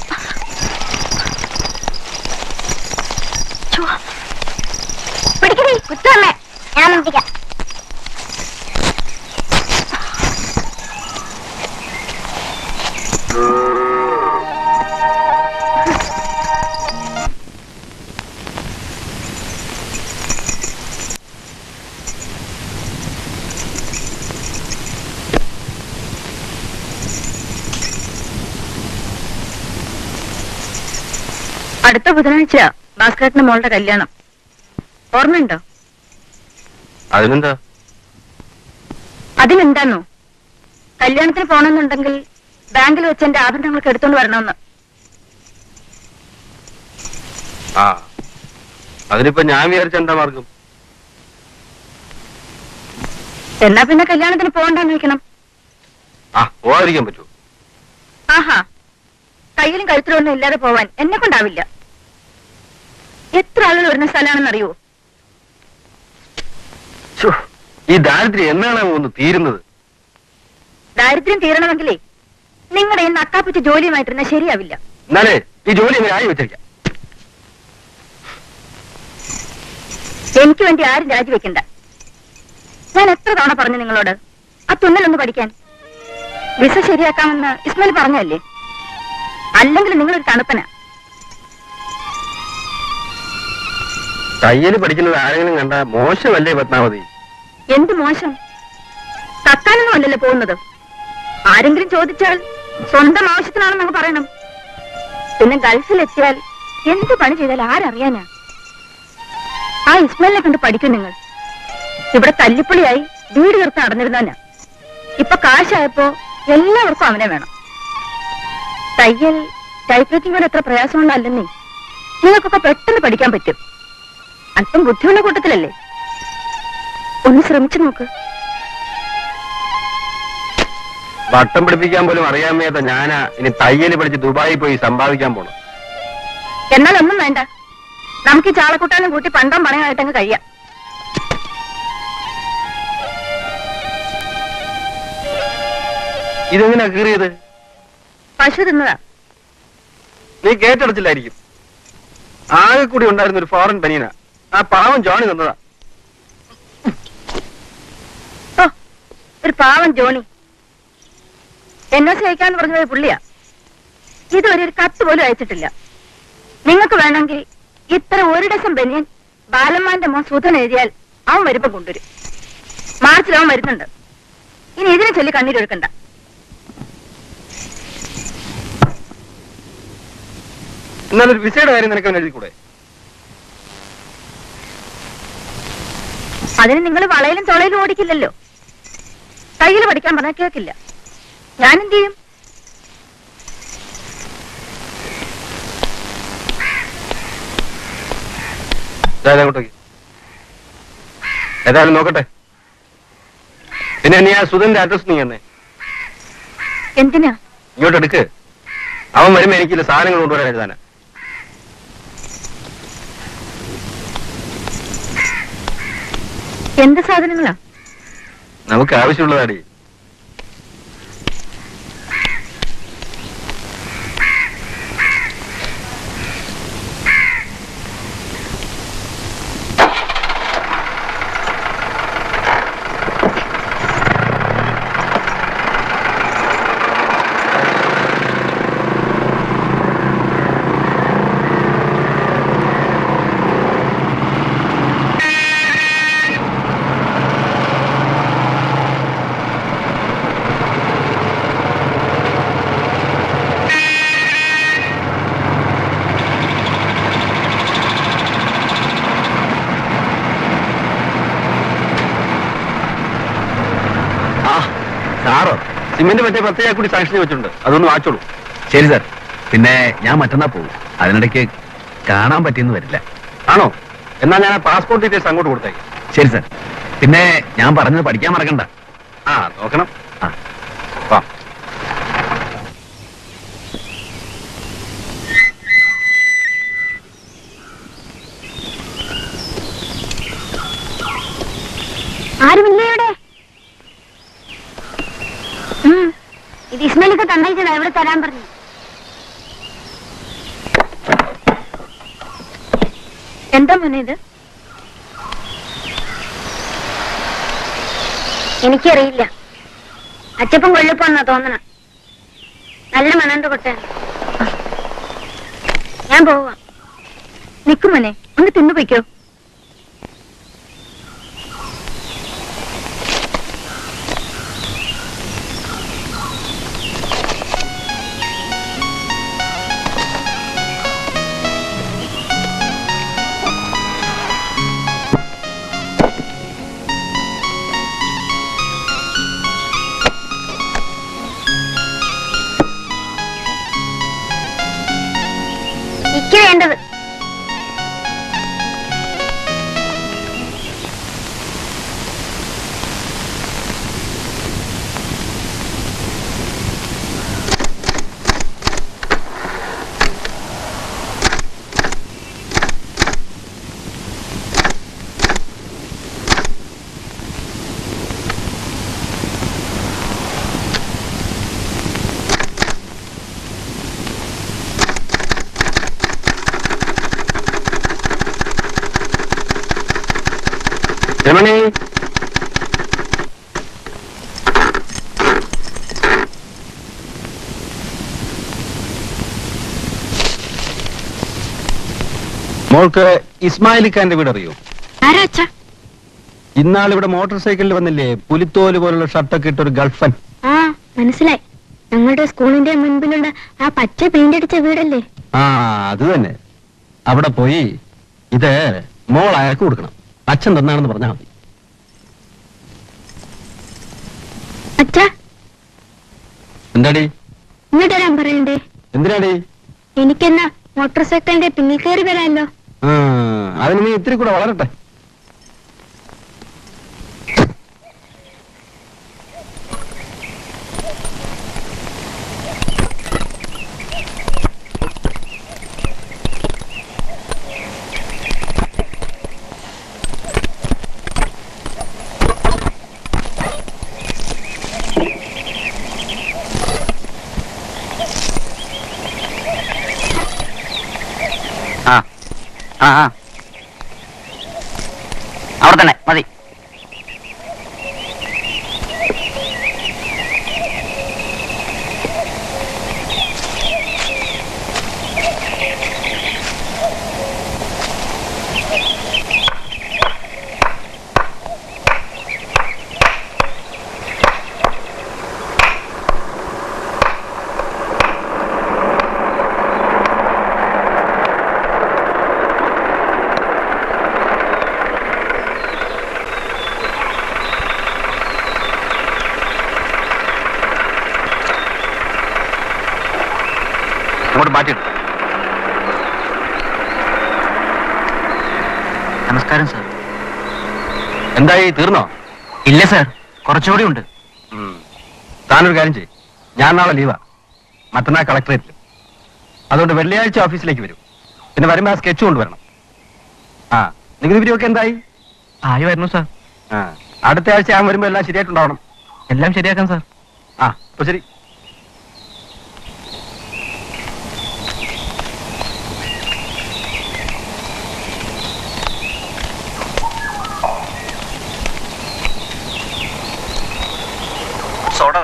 ഛോ, പിടിക്കടി കുത്തുവമ്മേ ഞാൻ പിടിക്കാം അടുത്ത ബുധനാഴ്ച ഭാസ്കരന്റെ മോളുടെ കല്യാണം ഓർമ്മയുണ്ടോ അതിനെന്താ അതിനെന്താന്നോ കല്യാണത്തിന് പോണെന്നുണ്ടെങ്കിൽ ബാങ്കിൽ വെച്ച് എന്റെ ആഭരണങ്ങളൊക്കെ എടുത്തോണ്ട് വരണമെന്ന് ആ അതിനിപ്പോ ഞാൻ വിചാരിച്ച എന്താ മാർഗം എന്നാ പിന്നെ കല്യാണത്തിന് പോകണ്ടെന്ന് വെക്കണം ആ പോവാതിരിക്കാൻ പറ്റുമോ ആഹാ കയ്യിലും കഴുത്തിലും ഒന്നും ഇല്ലാതെ പോവാൻ എന്നെ കൊണ്ടാവില്ല എത്ര ആളുകൾ വരുന്ന സ്ഥലമാണെന്നറിയോ ശ്ശോ, ഈ ദാരിദ്ര്യം എന്നാണ് ഒന്ന് തീരുന്നത് ദാരിദ്ര്യം തീരണമെങ്കിലേ നിങ്ങളുടെ ഈ നക്കാപ്പിച്ച ജോലിയുമായിട്ടിരുന്ന ശരിയാവില്ല എന്നാലേ ഈ ജോലി എങ്ങനെ ആയി വെച്ചിരിക്കാം എനിക്ക് വേണ്ടി ആരും രാജിവെക്കണ്ട ഞാൻ എത്ര തവണ പറഞ്ഞു നിങ്ങളോട് ആ തുന്നലൊന്ന് പഠിക്കാൻ വിസ ശരിയാക്കാമെന്ന് ഇസ്മായിൽ പറഞ്ഞല്ലേ അല്ലെങ്കിൽ നിങ്ങളൊരു തണുപ്പന തയ്യല് പഠിക്കുന്നത് ആരെങ്കിലും കണ്ട മോശമല്ലേ പത്മാവതി എന്ത് മോശം കത്താനൊന്നും അല്ലല്ലോ പോകുന്നത് ആരെങ്കിലും ചോദിച്ചാൽ സ്വന്തം ആവശ്യത്തിനാണെന്നങ്ങ് പറയണം പിന്നെ ഗൾഫിലെത്തിയാൽ എന്ത് പണി ചെയ്താൽ ആരറിയാനാ ആ ഇസ്മായിലിനെ കണ്ട് പഠിക്കും നിങ്ങൾ ഇവിടെ തല്ലിപ്പൊളിയായി വീട് തീർത്ത് നടന്നിരുന്നവനാ ഇപ്പൊ കാശായപ്പോ എല്ലാവർക്കും അവനെ വേണം തയ്യൽ ടൈപ്പ് റൈറ്റിംഗ് പോലെ എത്ര പ്രയാസമുള്ളതല്ലെന്നേ നിങ്ങൾക്കൊക്കെ പെട്ടെന്ന് പഠിക്കാൻ പറ്റും അല്പം ബുദ്ധിയുള്ള കൂട്ടത്തിലല്ലേ ഒന്ന് ശ്രമിച്ചു നോക്ക് വട്ടം പിടിപ്പിക്കാൻ പോലും അറിയാൻ മേത്ത ഞാനാ ഇനി തയ്യല് പഠിച്ച് ദുബായിൽ പോയി സമ്പാദിക്കാൻ പോണം എന്നാൽ ഒന്നും വേണ്ട നമുക്ക് ഈ ചാളക്കൂട്ടാനും കൂട്ടി പണ്ടം പണയമായിട്ടങ്ങ് കഴിയാം ഇതെങ്ങനെയാ കീറിയത് പശു തിന്നതാ നീ കേട്ടടച്ചില്ലായിരിക്കും ആകെ കൂടി ഉണ്ടായിരുന്ന ഒരു ഫോറിൻ പനീന ആ പാവം ജോണി തന്നതാ ഓ ഒരു പാവം ജോണി എൻ ഒ സി അയക്കാന്ന് പറഞ്ഞ പോയ പുള്ളിയാ ഇതുവരെ ഒരു കത്ത് പോലും അയച്ചിട്ടില്ല നിങ്ങൾക്ക് വേണമെങ്കിൽ ഇത്ര ഒരു ഡസം ബനിയൻ ബാലന്മാന്റെ മോൻ സുധൻ എഴുതിയാൽ അവൻ വരുമ്പോ കൊണ്ടുവരും മാർച്ചിൽ അവൻ വരുന്നുണ്ട് ഇനി ഇതിനെ ചൊല്ലി കണ്ണീരൊഴുക്കണ്ട എന്നാലൊരു വിസയുടെ കാര്യം നിനക്ക് അവൻ എഴുതി കൂടെ അതിന് നിങ്ങൾ വളയിലും തുളയിലും ഓടിക്കില്ലല്ലോ കയ്യിൽ പഠിക്കാൻ പറഞ്ഞാൽ കേൾക്കില്ല ഞാൻ എന്ത് ചെയ്യും ഇതായത് അങ്ങോട്ടേക്ക് ഏതായാലും നോക്കട്ടെ പിന്നെ നീ ആ സുധന്റെ അഡ്രസ് നീ തന്നെ എന്തിനാ ഇങ്ങോട്ട് എടുക്ക് അവൻ വരുമ്പോ എനിക്കില്ല സാധനങ്ങൾ കൊണ്ടുവരാൻ എഴുതാനാ എന്ത് സാധനങ്ങളാ നമുക്ക് ആവശ്യമുള്ളതാടി ആ സാറോ സിമെന്റ് മറ്റേ പത്തയാ കൂടി സാങ്ഷൻ വെച്ചിട്ടുണ്ട് അതൊന്ന് വാച്ചോളൂ ശരി സാർ പിന്നെ ഞാൻ മറ്റന്നാ പോകും അതിനിടയ്ക്ക് കാണാൻ പറ്റിയെന്ന് വരില്ല ആണോ എന്നാ ഞാൻ ആ പാസ്പോർട്ട് ഡീറ്റെയിൽസ് അങ്ങോട്ട് കൊടുത്തേക്ക് ശരി സാർ പിന്നെ ഞാൻ പറഞ്ഞത് പഠിക്കാൻ മറക്കണ്ട ആ നോക്കണം ആ വാ ആരുമില്ലേ ഇവിടെ ഉം. ഇത് ഇസ്മയിലൊക്കെ തന്നയച്ചതാ ഇവിടെ തരാൻ പറഞ്ഞു എന്താ മോനെ ഇത് എനിക്കറിയില്ല അച്ചപ്പം കൊള്ളിപ്പോന്നാ തോന്നണ നല്ല മണണ്ട് കൊട്ടാണ് ഞാൻ പോവാ നിക്കും മോനെ ഒന്ന് തിന്നു പൊയ്ക്കോ എനിക്ക് വേണ്ടത് രമണി മോൾക്ക് ഇസ്മായിൽ ഖാന്റെ വീട് അറിയോ ആരാ അച്ഛ ഇന്നാൾ ഇവിടെ മോട്ടോർ സൈക്കിളിൽ വന്നില്ലേ പുലിത്തോല് പോലുള്ള ഷർട്ടൊക്കെ ഇട്ടൊരു ഗൾഫൻ ആ മനസ്സിലായി ഞങ്ങളുടെ സ്കൂളിന്റെ മുൻപിലുള്ള ആ പച്ച പെയിന്റ് അടിച്ച വീടല്ലേ ആ അത് തന്നെ അവിടെ പോയി ഇത് മോൾ അയാൾക്ക് കൊടുക്കണം അച്ഛൻ തന്നാണെന്ന് പറഞ്ഞാൽ മതി അച്ഛ എന്താടി ഇങ്ങോട്ട് വരാൻ പറയണ്ടേ എന്തിനാടി എനിക്കെന്നാ മോട്ടോർ സൈക്കിളിന്റെ പിന്നിൽ കയറി വരാമല്ലോ ആ അതിന് നീ ഇത്തിരി കൂടെ വളരട്ടെ ആ ആ ആ അവിടെ തന്നെ മതി മാറ്റിയെടുത്തു നമസ്കാരം സാർ എന്തായി തീർന്നോ ഇല്ല സാർ കുറച്ചുകൂടി ഉണ്ട് ഉം. താനൊരു കാര്യം ചെയ്യും ഞാൻ നാളെ ലീവാ മറ്റന്നാൾ കളക്ടറേറ്റിൽ അതുകൊണ്ട് വെള്ളിയാഴ്ച ഓഫീസിലേക്ക് വരും പിന്നെ വരുമ്പോൾ ആ സ്കെച്ച് കൊണ്ടുവരണം ആ നികുതി പിരിവൊക്കെ എന്തായി ആയി വരുന്നു സാർ ആ അടുത്ത ആഴ്ച ഞാൻ വരുമ്പോൾ എല്ലാം ശരിയായിട്ടുണ്ടാവണം എല്ലാം ശരിയാക്കാം സാർ ആ അപ്പൊ ശരി സോഡ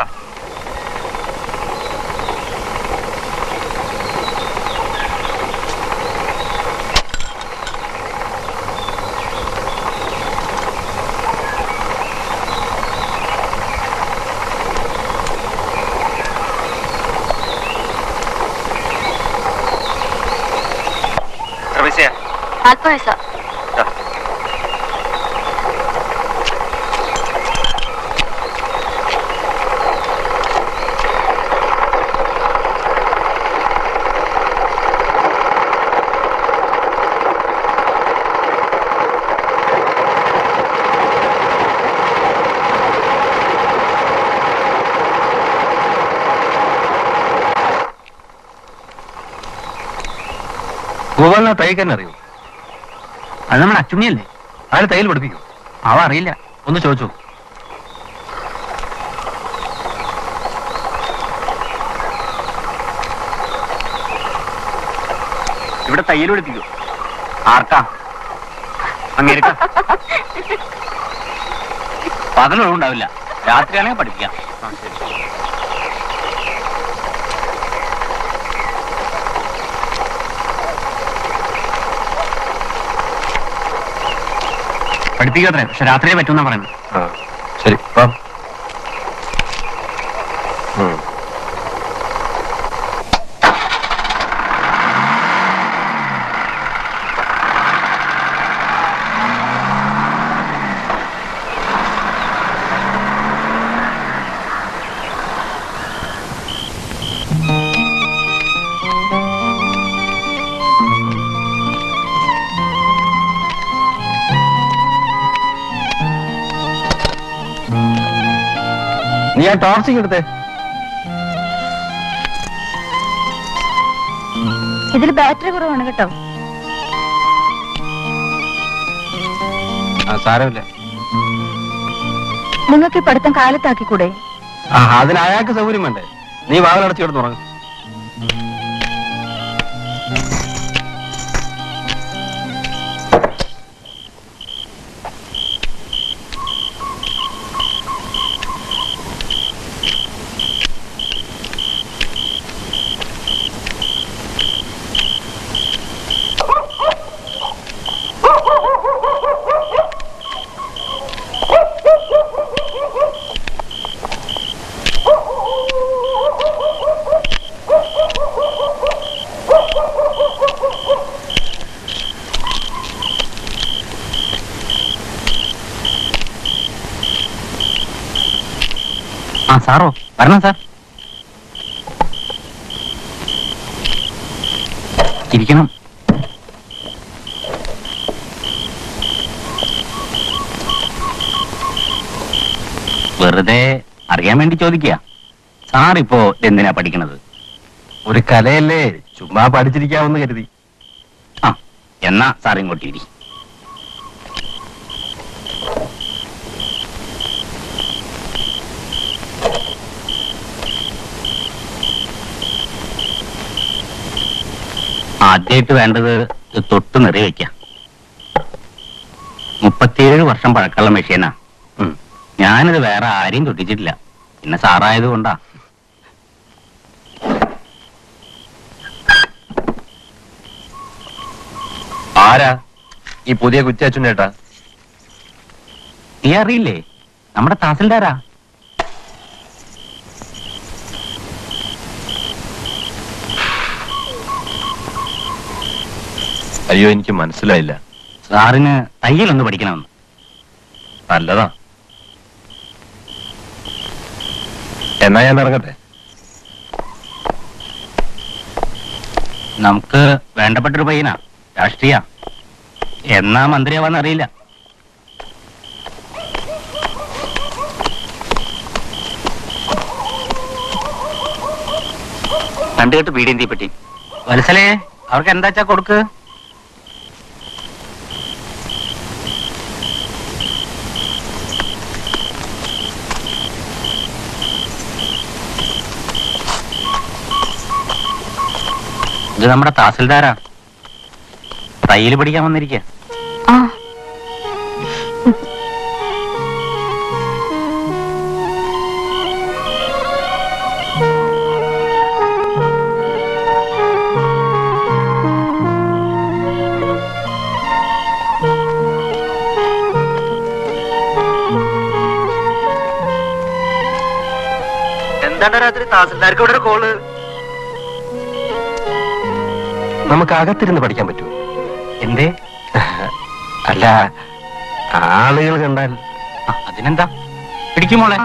നാൽപ്പത് പൈസ ഗോപാലിനെ തയ്ക്കാൻ അറിയോ അത് നമ്മുടെ അച്ചുണ്ണിയല്ലേ അയാൾ തയ്യൽ പഠിപ്പിക്കും അവ അറിയില്ല ഒന്ന് ചോദിച്ചു ഇവിടെ തയ്യൽ പഠിപ്പിക്കൂ ആർക്കാ അങ്ങേരിക്ക പകലൊന്നും ഉണ്ടാവില്ല രാത്രിയാണെങ്കിൽ പഠിപ്പിക്കാം പഠിപ്പിക്കാത്രേ പക്ഷെ രാത്രിയെ പറ്റുമെന്നാ പറയുന്നത് ആ ശരി വാ ഉം. നീ ആ ടോർച്ചിങ് എടുത്തേ ഇതിൽ ബാറ്ററി കുറവാണ് കേട്ടോ ആ സാരമില്ല നിങ്ങൾക്ക് ഈ പഠിത്തം കാലത്താക്കിക്കൂടെ ആ അതിന് അയാൾക്ക് സൗകര്യം വേണ്ടേ നീ വാതിലടച്ച് കിടന്ന് തുടങ്ങും ആ സാറോ വരണം സാർ ഇരിക്കണം വെറുതെ അറിയാൻ വേണ്ടി ചോദിക്കുക സാർ ഇപ്പോ എന്തിനാ പഠിക്കണത് ഒരു കലയല്ലേ ചുമ്മാ പഠിച്ചിരിക്കാമെന്ന് കരുതി ആ എന്നാ സാർ ഇങ്ങോട്ട് ഇരി ആദ്യമായിട്ട് വേണ്ടത് ഇത് തൊട്ട് നിറയെ വെക്കാം മുപ്പത്തിയേഴ് വർഷം പഴക്കമുള്ള മെഷീനാ ഉം. ഞാനിത് വേറെ ആരെയും തൊട്ടിച്ചിട്ടില്ല പിന്നെ സാറായത് കൊണ്ടാ ആരാ ഈ പുതിയ കുറ്റാച്ചുണ്ണേട്ടാ നീ അറിയില്ലേ നമ്മുടെ തഹസിൽദാരാ അയ്യോ എനിക്ക് മനസ്സിലായില്ല സാറിന് തയ്യലൊന്ന് പഠിക്കണമെന്ന് നല്ലതാ എന്നാ ഞാൻ ഇറങ്ങട്ടെ നമുക്ക് വേണ്ടപ്പെട്ടൊരു പയ്യനാ രാഷ്ട്രീയ എന്നാ മന്ത്രിയാവാന്ന് അറിയില്ല രണ്ടു കെട്ട് ബീഡിയും തീപ്പെട്ടി വത്സലേ അവർക്ക് എന്താച്ചാ കൊടുക്ക് ഇത് നമ്മുടെ തഹസിൽദാരാ തയ്യൽ പഠിക്കാൻ വന്നിരിക്കുക ആ എന്താണ് രാത്രി തഹസിൽദാർക്ക് ഇവിടെ ഒരു കോള് നമുക്ക് അകത്തിരുന്ന് പഠിക്കാൻ പറ്റുമോ എന്തേ അല്ല ആളുകൾ കണ്ടാൽ ആ, അതിനെന്താ പിടിക്കുമോളെ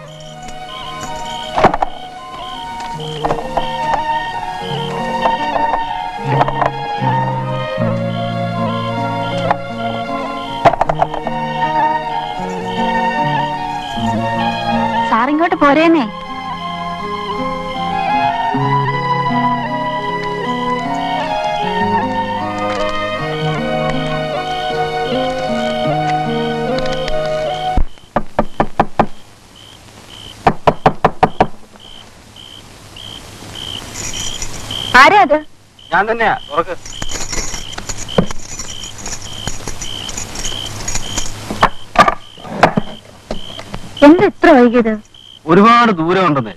സാറിങ്ങോട്ട് പോരേന്നേ ആരാ അത് ഞാൻ തന്നെയാ തുറക്ക് എന്താ ഇത്ര വൈകിയത് ഒരുപാട് ദൂരം ഉണ്ടെന്നേ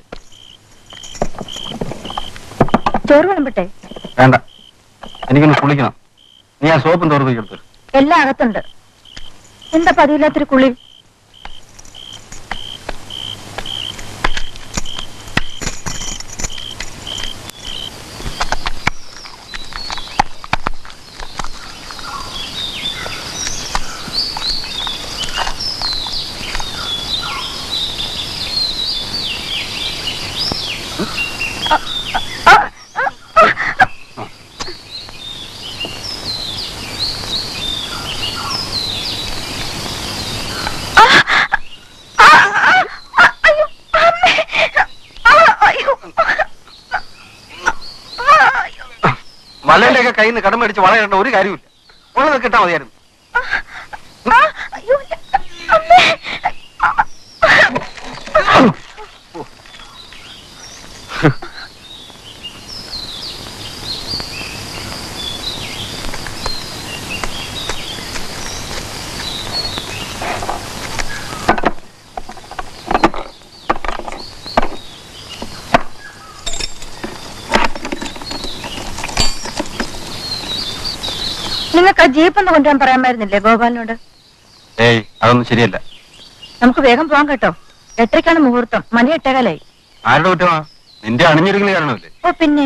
ചോറ് വിളമ്പട്ടെ വേണ്ട എനിക്കൊന്ന് കുളിക്കണം നീ ആ സോപ്പും തോർത്ത് എടുത്തു എല്ലാം അകത്തുണ്ട് എന്താ പതിവില്ലാത്തൊരു കുളി മലയുടെ ഒക്കെ കയ്യിൽ നിന്ന് കടം മേടിച്ച് വളരേണ്ട ഒരു കാര്യമില്ല ഉള്ളത് കിട്ടാ മതിയായിരുന്നു നിങ്ങൾക്ക് ആ ജീപ്പ് ഒന്ന് കൊണ്ടുവരാൻ പറയാമായിരുന്നില്ലേ ഗോപാലിനോട് ഏയ് അതൊന്നും ശരിയല്ല നമുക്ക് വേഗം പോകാൻ കേട്ടോ എട്ടരയ്ക്കാണ് മുഹൂർത്തം മണി എട്ടേകാലായി ആരുടെ കുറ്റമാ നിന്റെ അണിഞ്ഞൊരുങ്ങൽ കാരണമല്ലേ ഓ പിന്നെ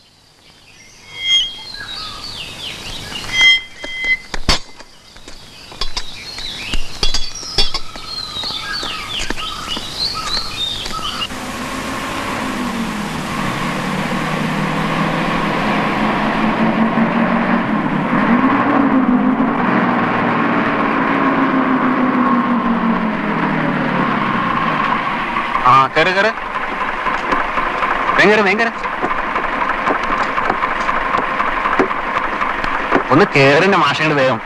ആ കയറ് കയറ് ഭയങ്കര ഭയങ്കര ഒന്ന് കേറിന്റെ മാഷയുടെ വേഗം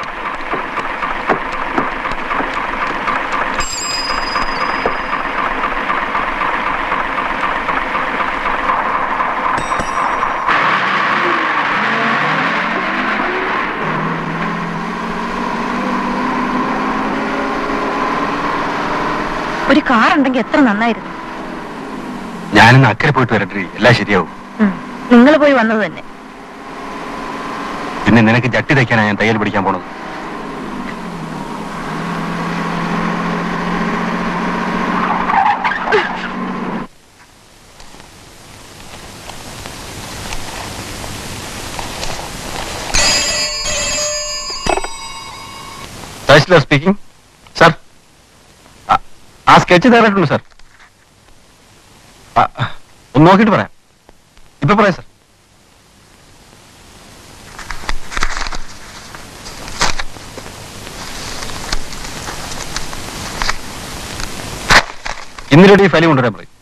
ഒരു കാർ ഉണ്ടെങ്കിൽ എത്ര നന്നായിരുന്നു ഞാനിന്ന് അക്കരെ പോയിട്ട് വരട്ടെ എല്ലാം ശരിയാവും നിങ്ങൾ പോയി വന്നത് തന്നെ പിന്നെ നിനക്ക് ചട്ടി തയ്ക്കാനാണ് ഞാൻ തയ്യൽ പഠിക്കാൻ പോണത് തഹസിൽദാർ സ്പീക്കിംഗ് സാർ ആ സ്കെച്ച് തയ്യാറായിട്ടുണ്ട് സാർ ആ, ഒന്ന് നോക്കിയിട്ട് പറയാം ഇപ്പൊ പറയാം സാർ ഇന്നിലൂടെ ഈ ഫയൽ കൊണ്ടുവരാൻ പറയും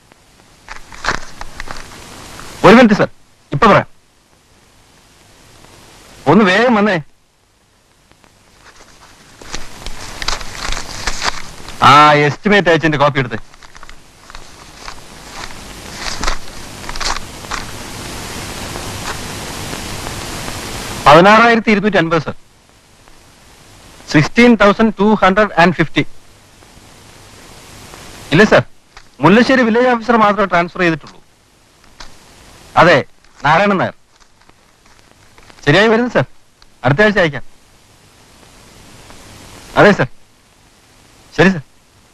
ഒരു മിനിറ്റ് സർ ഇപ്പൊ പറയാം ഒന്ന് വേഗം വന്നേ ആ എസ്റ്റിമേറ്റ് അയച്ചതിന്റെ കോപ്പി എടുത്തേ പതിനാറായിരത്തി ഇരുന്നൂറ്റി അൻപത് sir sixteen thousand two hundred and fifty ഇല്ല സർ മുല്ലശ്ശേരി വില്ലേജ് ഓഫീസർ മാത്രമേ ട്രാൻസ്ഫർ ചെയ്തിട്ടുള്ളൂ അതെ നാരായണൻ നായർ ശരിയായി വരുന്നു സർ അടുത്ത ആഴ്ച അയക്കാം അതെ സർ ശരി സർ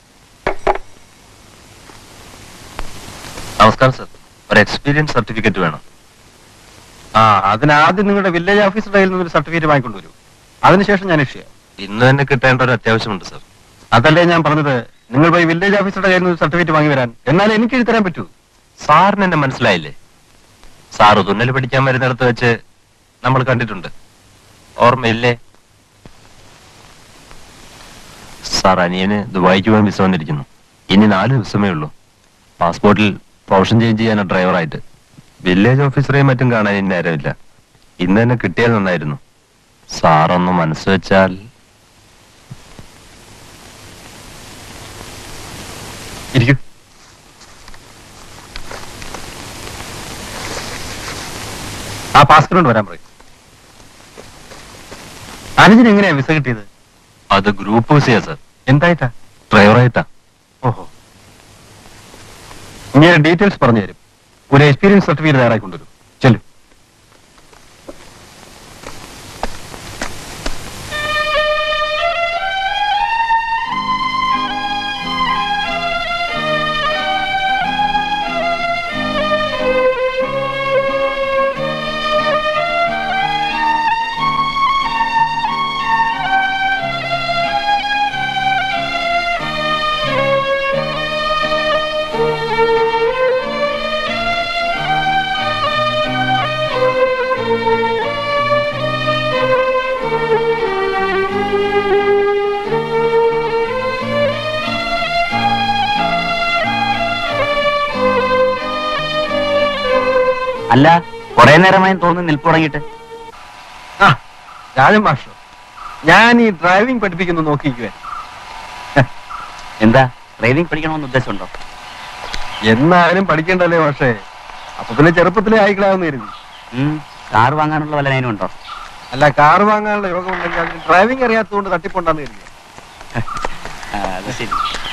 നമസ്കാരം സർ ഒരു എക്സ്പീരിയൻസ് സർട്ടിഫിക്കറ്റ് വേണം ആ അതിനാദ്യം നിങ്ങളുടെ വില്ലേജ് ഓഫീസറുടെ കയ്യിൽ നിന്നൊരു സർട്ടിഫിക്കറ്റ് വാങ്ങിക്കൊണ്ടുവരൂ അതിനുശേഷം ഞാൻ ഇഷ്യൂ ചെയ്യാം ഇന്ന് തന്നെ കിട്ടേണ്ട ഒരു അത്യാവശ്യമുണ്ട് സർ അതല്ലേ ഞാൻ പറഞ്ഞത് നിങ്ങൾ പോയി വില്ലേജ് ഓഫീസറുടെ കയ്യിൽ നിന്ന് സർട്ടിഫിക്കറ്റ് വാങ്ങി വരാൻ എന്നാൽ എനിക്ക് എഴുതി തരാൻ പറ്റൂ സാറിന് എന്നെ മനസ്സിലായില്ലേ സാറ് തുന്നൽ പഠിക്കാൻ വരുന്നിടത്ത് വെച്ച് നമ്മൾ കണ്ടിട്ടുണ്ട് ഓർമ്മയില്ലേ സാർ അനിയന് ദുബായിക്ക് പോകാൻ വിസ വന്നിരിക്കുന്നു ഇനി നാല് ദിവസമേ ഉള്ളൂ പാസ്പോർട്ടിൽ പ്രൊഫഷൻ ചേഞ്ച് ചെയ്യാൻ ഡ്രൈവറായിട്ട് വില്ലേജ് ഓഫീസറെയും മറ്റും കാണാൻ ഇനി നേരമില്ല ഇന്ന് തന്നെ കിട്ടിയാൽ നന്നായിരുന്നു സാറൊന്ന് മനസ്സ് വെച്ചാൽ ഇരിക്കൂ ആ പാസ്പോർട്ട് വരാൻ പറയും അനുജന് എങ്ങനെയാ വിസ കിട്ടിയത് അത് ഗ്രൂപ്പ് വിസയാ സർ എന്തായിട്ടാ ഡ്രൈവറായിട്ടാ ഓഹോ ഇങ്ങനെ ഡീറ്റെയിൽസ് പറഞ്ഞു തരും ഒരു എക്സ്പീരിയൻസ് സർട്ടിഫിക്കറ്റ് തയ്യാറാക്കി കൊണ്ടുവരും ചെല്ലു അല്ല കുറെ നേരമായി തോന്നുന്നു നിൽപ്പ് തുടങ്ങിയിട്ട് ആ രാജൻ മാഷോ ഞാൻ ഈ ഡ്രൈവിംഗ് പഠിപ്പിക്കുന്നു നോക്കിക്കുവേ എന്താ ഡ്രൈവിംഗ് പഠിക്കണമെന്ന് ഉദ്ദേശമുണ്ടോ എന്നാലും പഠിക്കണ്ടല്ലേ പക്ഷേ അപ്പൊ പിന്നെ ചെറുപ്പത്തിലേ ആയിക്കളാവുന്ന കരുതി കാർ വാങ്ങാനുള്ള വല്ല ലൈനും ഉണ്ടോ അല്ല കാർ വാങ്ങാനുള്ള യോഗം ഉണ്ടെങ്കിൽ അതിന് ഡ്രൈവിംഗ് അറിയാത്തതുകൊണ്ട് തട്ടിപ്പുണ്ടാന്ന് കരുതി ആ, അത് ശരി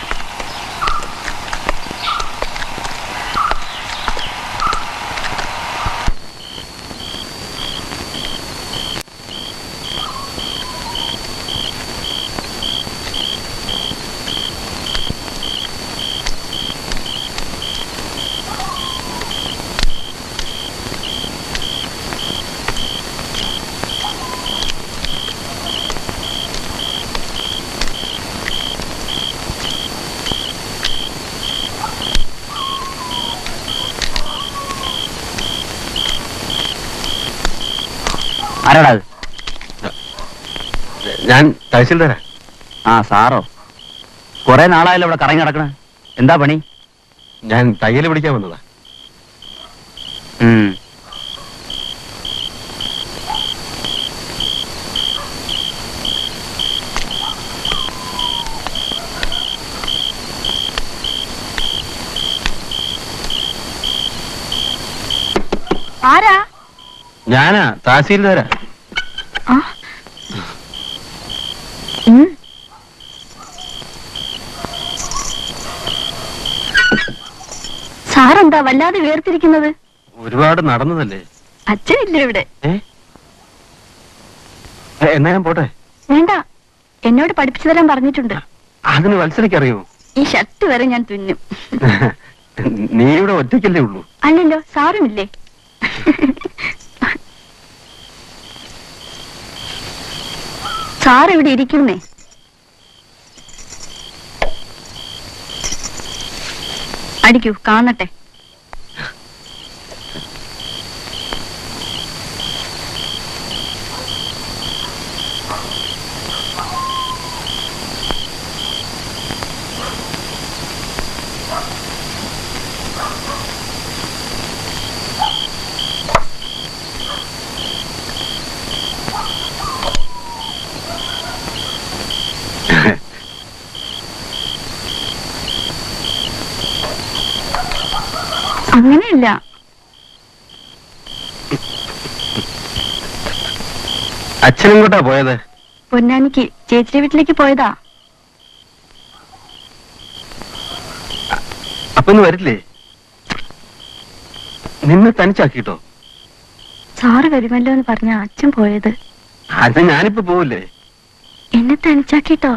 ആരാടാ അത് ഞാൻ തഹസിൽദാരാ ആ സാറോ കുറെ നാളായല്ലോ ഇവിടെ കറങ്ങി നടക്കണ എന്താ പണി ഞാൻ തയ്യൽ പഠിക്കാൻ വന്നതാ ഉം. ആരാ ഞാനാ തഹസീൽദാരാ ഉം. സാറെന്താ വല്ലാതെ വേർതിരിക്കുന്നത് ഒരുപാട് നടന്നതല്ലേ അച്ഛനില്ല ഇവിടെ ഏ ഏ, എന്നാ ഞാൻ പോട്ടെ വേണ്ട എന്നോട് പഠിപ്പിച്ചു തരാൻ പറഞ്ഞിട്ടുണ്ട് അതിന് വത്സരയ്ക്ക് അറിയോ ഈ ഷർട്ട് വരെ ഞാൻ തുന്നും നീ ഇവിടെ ഒറ്റയ്ക്കല്ലേ ഉള്ളൂ അല്ലല്ലോ സാറുമില്ലേ സാർ ഇവിടെ ഇരിക്കുന്നേ അടിക്കൂ കാണട്ടെ അങ്ങനെയല്ല അച്ഛനും കൂട്ടാ പോയത് പൊന്നാനിക്ക് ചേച്ചിയുടെ വീട്ടിലേക്ക് പോയതാ അപ്പൊ ഇന്ന് വരില്ലേ നിന്നെ തനിച്ചാക്കിട്ടോ സാറ് വരുമല്ലോ എന്ന് പറഞ്ഞ അച്ഛൻ പോയത് അത് ഞാനിപ്പോ പോവില്ലേ എന്നെ തനിച്ചാക്കിട്ടോ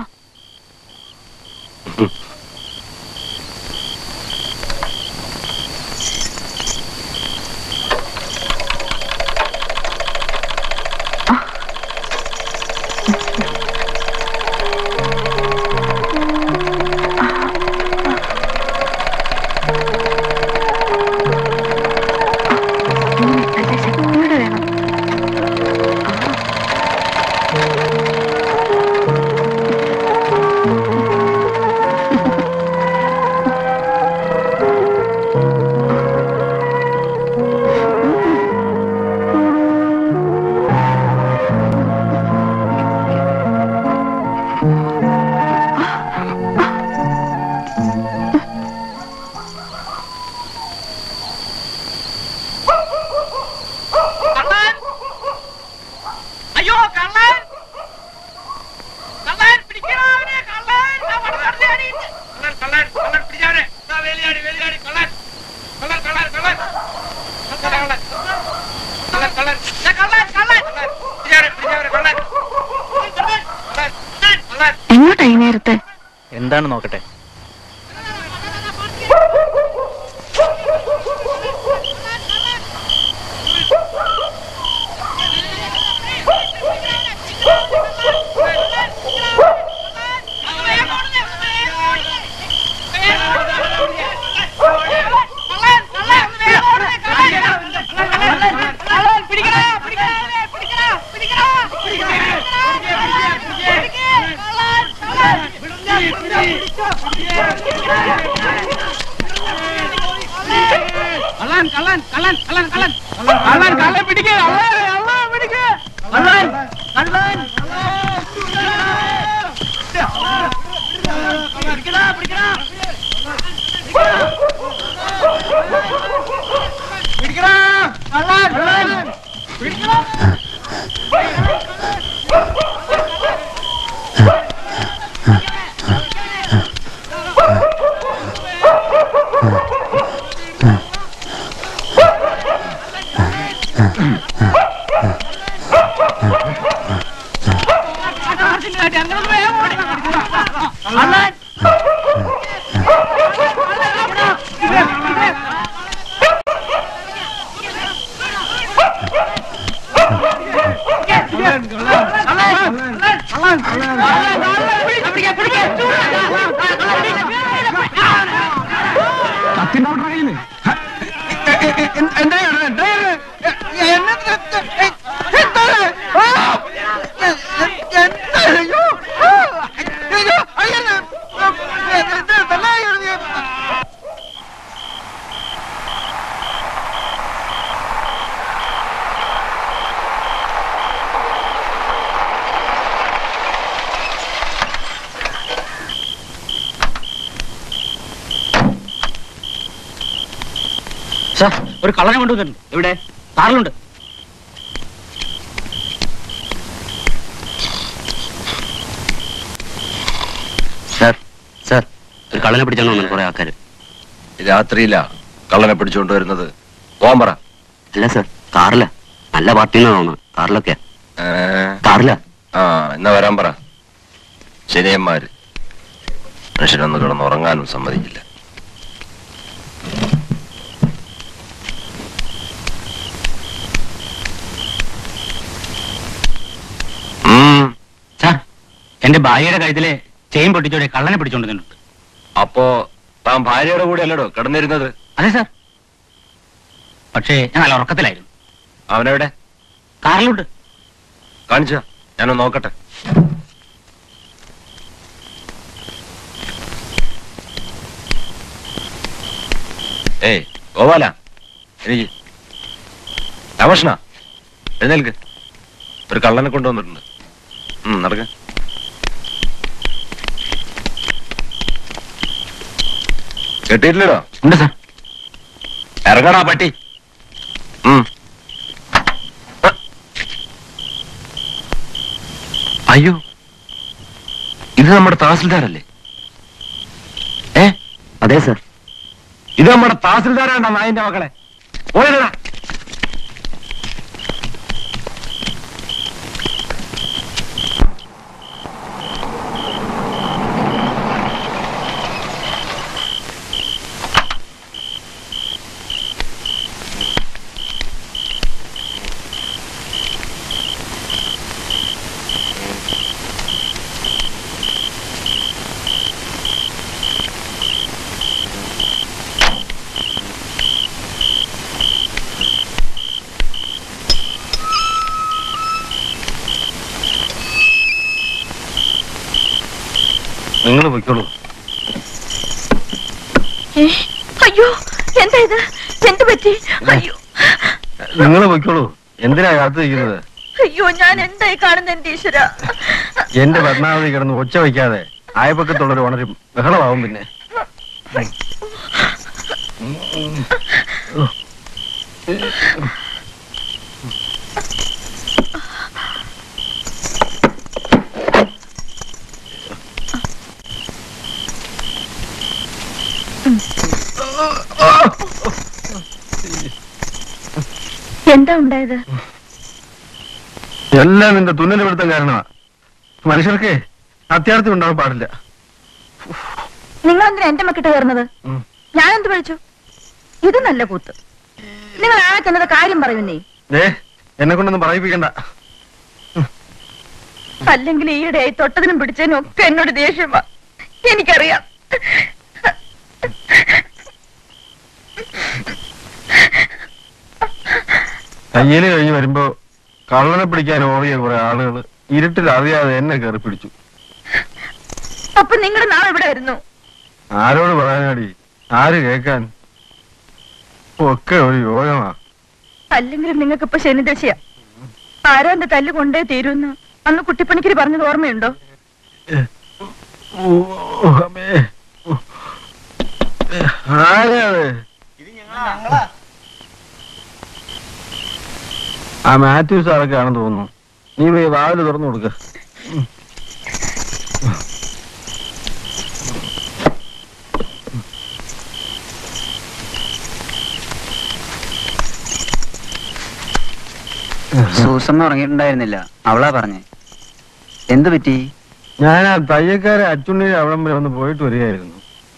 ഇങ്ങോട്ട് വേണം അയ്യോ കള്ളൻ കള്ളൻ പിടിക്കണോ അവനെ കള്ളൻ ദാ വണ്ടി നിർത്തി അടിയിട്ട്. കള്ളൻ കള്ളൻ കള്ളൻ പിടിച്ചവനെ ദാ വേലിയാടി വേലിയാടി കള്ളൻ കള്ളൻ കള്ളൻ കള്ളൻ കള്ളൻ കള്ളൻ കള്ളൻ കള്ളൻ ദാ കള്ളൻ കള്ളൻ പിടിച്ചവനെ പിടിച്ചവനെ കള്ളൻ കള്ളൻ കള്ളൻ കള്ളൻ എങ്ങോട്ടാ ഈ നേരത്തെ എന്താണ് നോക്കട്ടെ കള്ളൻ കള്ളൻ കള്ളൻ കള്ളൻ കള്ളൻ കള്ളൻ കള്ളൻ പിടിക്കുക കള്ളൻ കള്ളൻ പിടിക്കുക കള്ളൻ കള്ളൻ പിടിക്കടാ പിടിക്കടാ പിടിക്കടാ കള്ളൻ കള്ളൻ പിടിക്കടാ കള്ളൻ സാർ ഒരു കള്ളനെ കൊണ്ടുവന്നിട്ടുണ്ട് എവിടെ കാറിലുണ്ട് സാർ സാർ ഒരു കള്ളനെ പിടിച്ചാണ് വന്നത് കുറെ ആൾക്കാർ രാത്രിയിലാ കള്ളനെ പിടിച്ചുകൊണ്ട് വരുന്നത് പോകാൻ പറ അല്ല സാർ കാറില നല്ല പാർട്ടിന്നാണ് തോന്നുന്നത് കാറിലൊക്കെ ഏ, കാറില ആ എന്നാ വരാൻ പറ ശനിയന്മാര് മനുഷ്യനൊന്ന് കിടന്നുറങ്ങാനും സമ്മതിക്കില്ല ഉം, സാർ എന്റെ ഭാര്യയുടെ കഴുത്തിലെ ചെയിൻ പൊട്ടിച്ചോടെ കള്ളനെ പിടിച്ചോണ്ടിരുന്നുണ്ട് അപ്പോ താൻ ഭാര്യയുടെ കൂടെ അല്ലടോ കിടന്നിരുന്നത് അതെ സാർ പക്ഷേ ഞാൻ നല്ല ഉറക്കത്തിലായിരുന്നു അവനെവിടെ കാറിലുണ്ട് കാണിച്ച ഞാനൊന്ന് നോക്കട്ടെ ഏയ് ഗോപാല എനിക്ക് രാമകൃഷ്ണ എഴുന്നേൽക്ക് ഒരു കള്ളനെ കൊണ്ടുവന്നിട്ടുണ്ട് ഉം നടക്ക കെട്ടിയിട്ടില്ലടോ ഉണ്ട് സാർ ഇറങ്ങടാ പട്ടി ഉം. അയ്യോ ഇത് നമ്മുടെ തഹസിൽദാരല്ലേ ഏ അതെ സർ ഇത് നമ്മുടെ തഹസിൽദാരാണ്ട നായന്റെ മക്കളെ പോയതാ നിങ്ങൾ പൊയ്ക്കോളൂ ഏ, അയ്യോ എന്താ ഇത് എന്ത് പറ്റി അയ്യോ നിങ്ങൾ പൊയ്ക്കോളൂ എന്തിനാ കാത്തു നിൽക്കുന്നത് അയ്യോ ഞാൻ എന്തായി കാണുന്ന എന്റെ ഈശ്വര എന്റെ പത്മാവതി കിടന്ന് ഒച്ച വയ്ക്കാതെ അയപ്പക്കത്തുള്ളവർ ഉണരും ബഹളമാവും പിന്നെ എന്താ ഉണ്ടായത് എല്ലാം നിന്റെ തുന്നൽ പിടുത്തം കാരണമാ മനുഷ്യർക്ക് അത്യാർത്ഥി ഉണ്ടാവാൻ പാടില്ല നിങ്ങൾ എന്തിനാ എന്റെ മക്കിട്ട് കയറുന്നത് ഉം. ഞാൻ എന്ത് പഴിച്ചു ഇത് നല്ല കൂത്ത് നിങ്ങൾ ആക്കെന്നത് കാര്യം പറയുന്നേ ഏ എന്നെ കൊണ്ടൊന്നും പറയിപ്പിക്കണ്ട അല്ലെങ്കിൽ ഈയിടെയായി തൊട്ടതിനും പിടിച്ചതിനും ഒക്കെ എന്നോട് ദേഷ്യമാ എനിക്കറിയാം തയ്യല് കഴിഞ്ഞ് വരുമ്പോ കള്ളനെ പിടിക്കാൻ ഓടിയ കുറെ ആളുകൾ ഇരുട്ടിൽ അറിയാതെ എന്നെ കയറി പിടിച്ചു അപ്പൊ നിങ്ങളുടെ നാളെ ഇവിടെ വരുന്നു ആരോട് പറയാനാടി ആര് കേക്കാൻ ഒക്കെ ഒരു യോഗമാ അല്ലെങ്കിലും നിങ്ങൾക്ക് ഇപ്പൊ ശനിദശയാ ആരോ എന്റെ തല്ല് കൊണ്ടേ തീരുമെന്ന് അന്ന് കുട്ടിപ്പണിക്കര് പറഞ്ഞത് ഓർമ്മയുണ്ടോ ഓ, അമ്മേ. ഓ. ആരാ അത്? ആ മാത്യു സാറൊക്കെ ആണെന്ന് തോന്നുന്നു നീ പോയി വാതില് തുറന്നു കൊടുക്ക സൂസമ്മ ഉറങ്ങിയിട്ടുണ്ടായിരുന്നില്ല അവളാ പറഞ്ഞേ എന്ത് പറ്റി ഞാൻ ആ തയ്യക്കാരെ അച്ചുണ്ണിയുടെ അവിടം വരെ ഒന്ന് പോയിട്ട് വരികയായിരുന്നു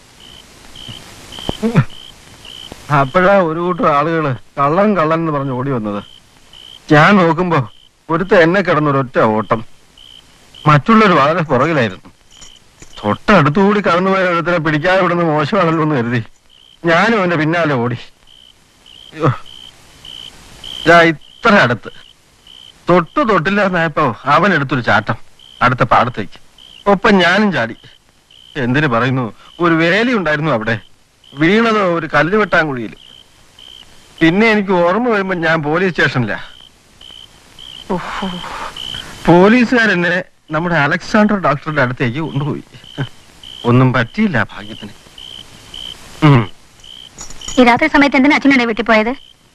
അപ്പോഴാ ഒരു കൂട്ടം ആളുകള് കള്ളൻ കള്ളൻ എന്ന് പറഞ്ഞ് ഓടി വന്നത് ഞാൻ നോക്കുമ്പോ ഒരുത്ത എന്നെ കിടന്ന ഒരൊറ്റ ഓട്ടം മറ്റുള്ളവർ വളരെ പുറകിലായിരുന്നു തൊട്ടടുത്തുകൂടി കടന്നുപോയ ഒരുത്തനെ പിടിക്കാതെ വിടുന്ന മോശമാണല്ലോ എന്ന് കരുതി ഞാനും അവന്റെ പിന്നാലെ ഓടി അയ്യോ. ദാ ഇത്ര അടുത്ത് തൊട്ടു തൊട്ടില്ലാന്നായപ്പോ അവൻ എടുത്തൊരു ചാട്ടം അടുത്ത പാടത്തേക്ക് ഒപ്പം ഞാനും ചാടി എന്തിനു പറയുന്നു ഒരു വേലി ഉണ്ടായിരുന്നു അവിടെ വീണതോ ഒരു കല്ല് വെട്ടാങ്കുഴിയിൽ പിന്നെ എനിക്ക് ഓർമ്മ വരുമ്പോ ഞാൻ പോലീസ് സ്റ്റേഷനില പോലീസുകാരെന്നെ നമ്മുടെ അലക്സാണ്ടർ ഡോക്ടറുടെ അടുത്തേക്ക് കൊണ്ടുപോയി ഒന്നും പറ്റിയില്ല ഭാഗ്യത്തിന് ഉം. ഈ രാത്രി സമയത്ത് എന്തിനാ അച്ഛനുടെ വീട്ടിൽ പോയത്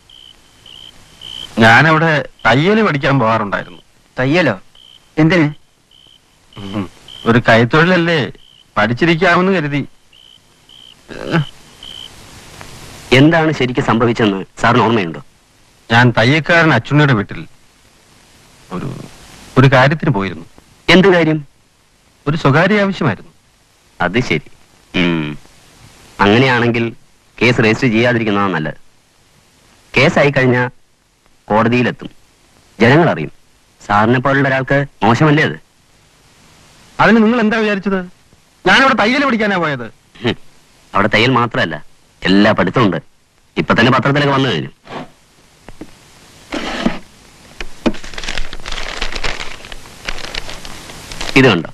ഞാനവിടെ തയ്യല് പഠിക്കാൻ പോകാറുണ്ടായിരുന്നു തയ്യലോ എന്തിന് ഉം. ഒരു കൈത്തൊഴിലല്ലേ പഠിച്ചിരിക്കാമെന്ന് കരുതി എന്താണ് ശരിക്കും സംഭവിച്ചെന്ന് സാറിന് ഓർമ്മയുണ്ടോ ഞാൻ തയ്യക്കാരൻ അച്ചുണ്ണിയുടെ വീട്ടിൽ ഒരു ഒരു കാര്യത്തിന് പോയിരുന്നു എന്ത് കാര്യം ഒരു സ്വകാര്യ ആവശ്യമായിരുന്നു അത് ശരി ഉം. അങ്ങനെയാണെങ്കിൽ കേസ് രജിസ്റ്റർ ചെയ്യാതിരിക്കുന്നതാണ് നല്ലത് കേസായി കഴിഞ്ഞാൽ കോടതിയിലെത്തും ജനങ്ങൾ അറിയും സാറിനെ പോലുള്ള ഒരാൾക്ക് മോശമല്ലേ അത് അതിന് നിങ്ങൾ എന്താ വിചാരിച്ചത് ഞാനവിടെ തയ്യൽ പഠിക്കാനാ പോയത് ഹും. അവിടെ തയ്യൽ മാത്രമല്ല എല്ലാ പഠിത്തമുണ്ട് ഇപ്പൊ തന്നെ പത്രത്തിലൊക്കെ വന്നു കഴിഞ്ഞു ഇത് കണ്ടോ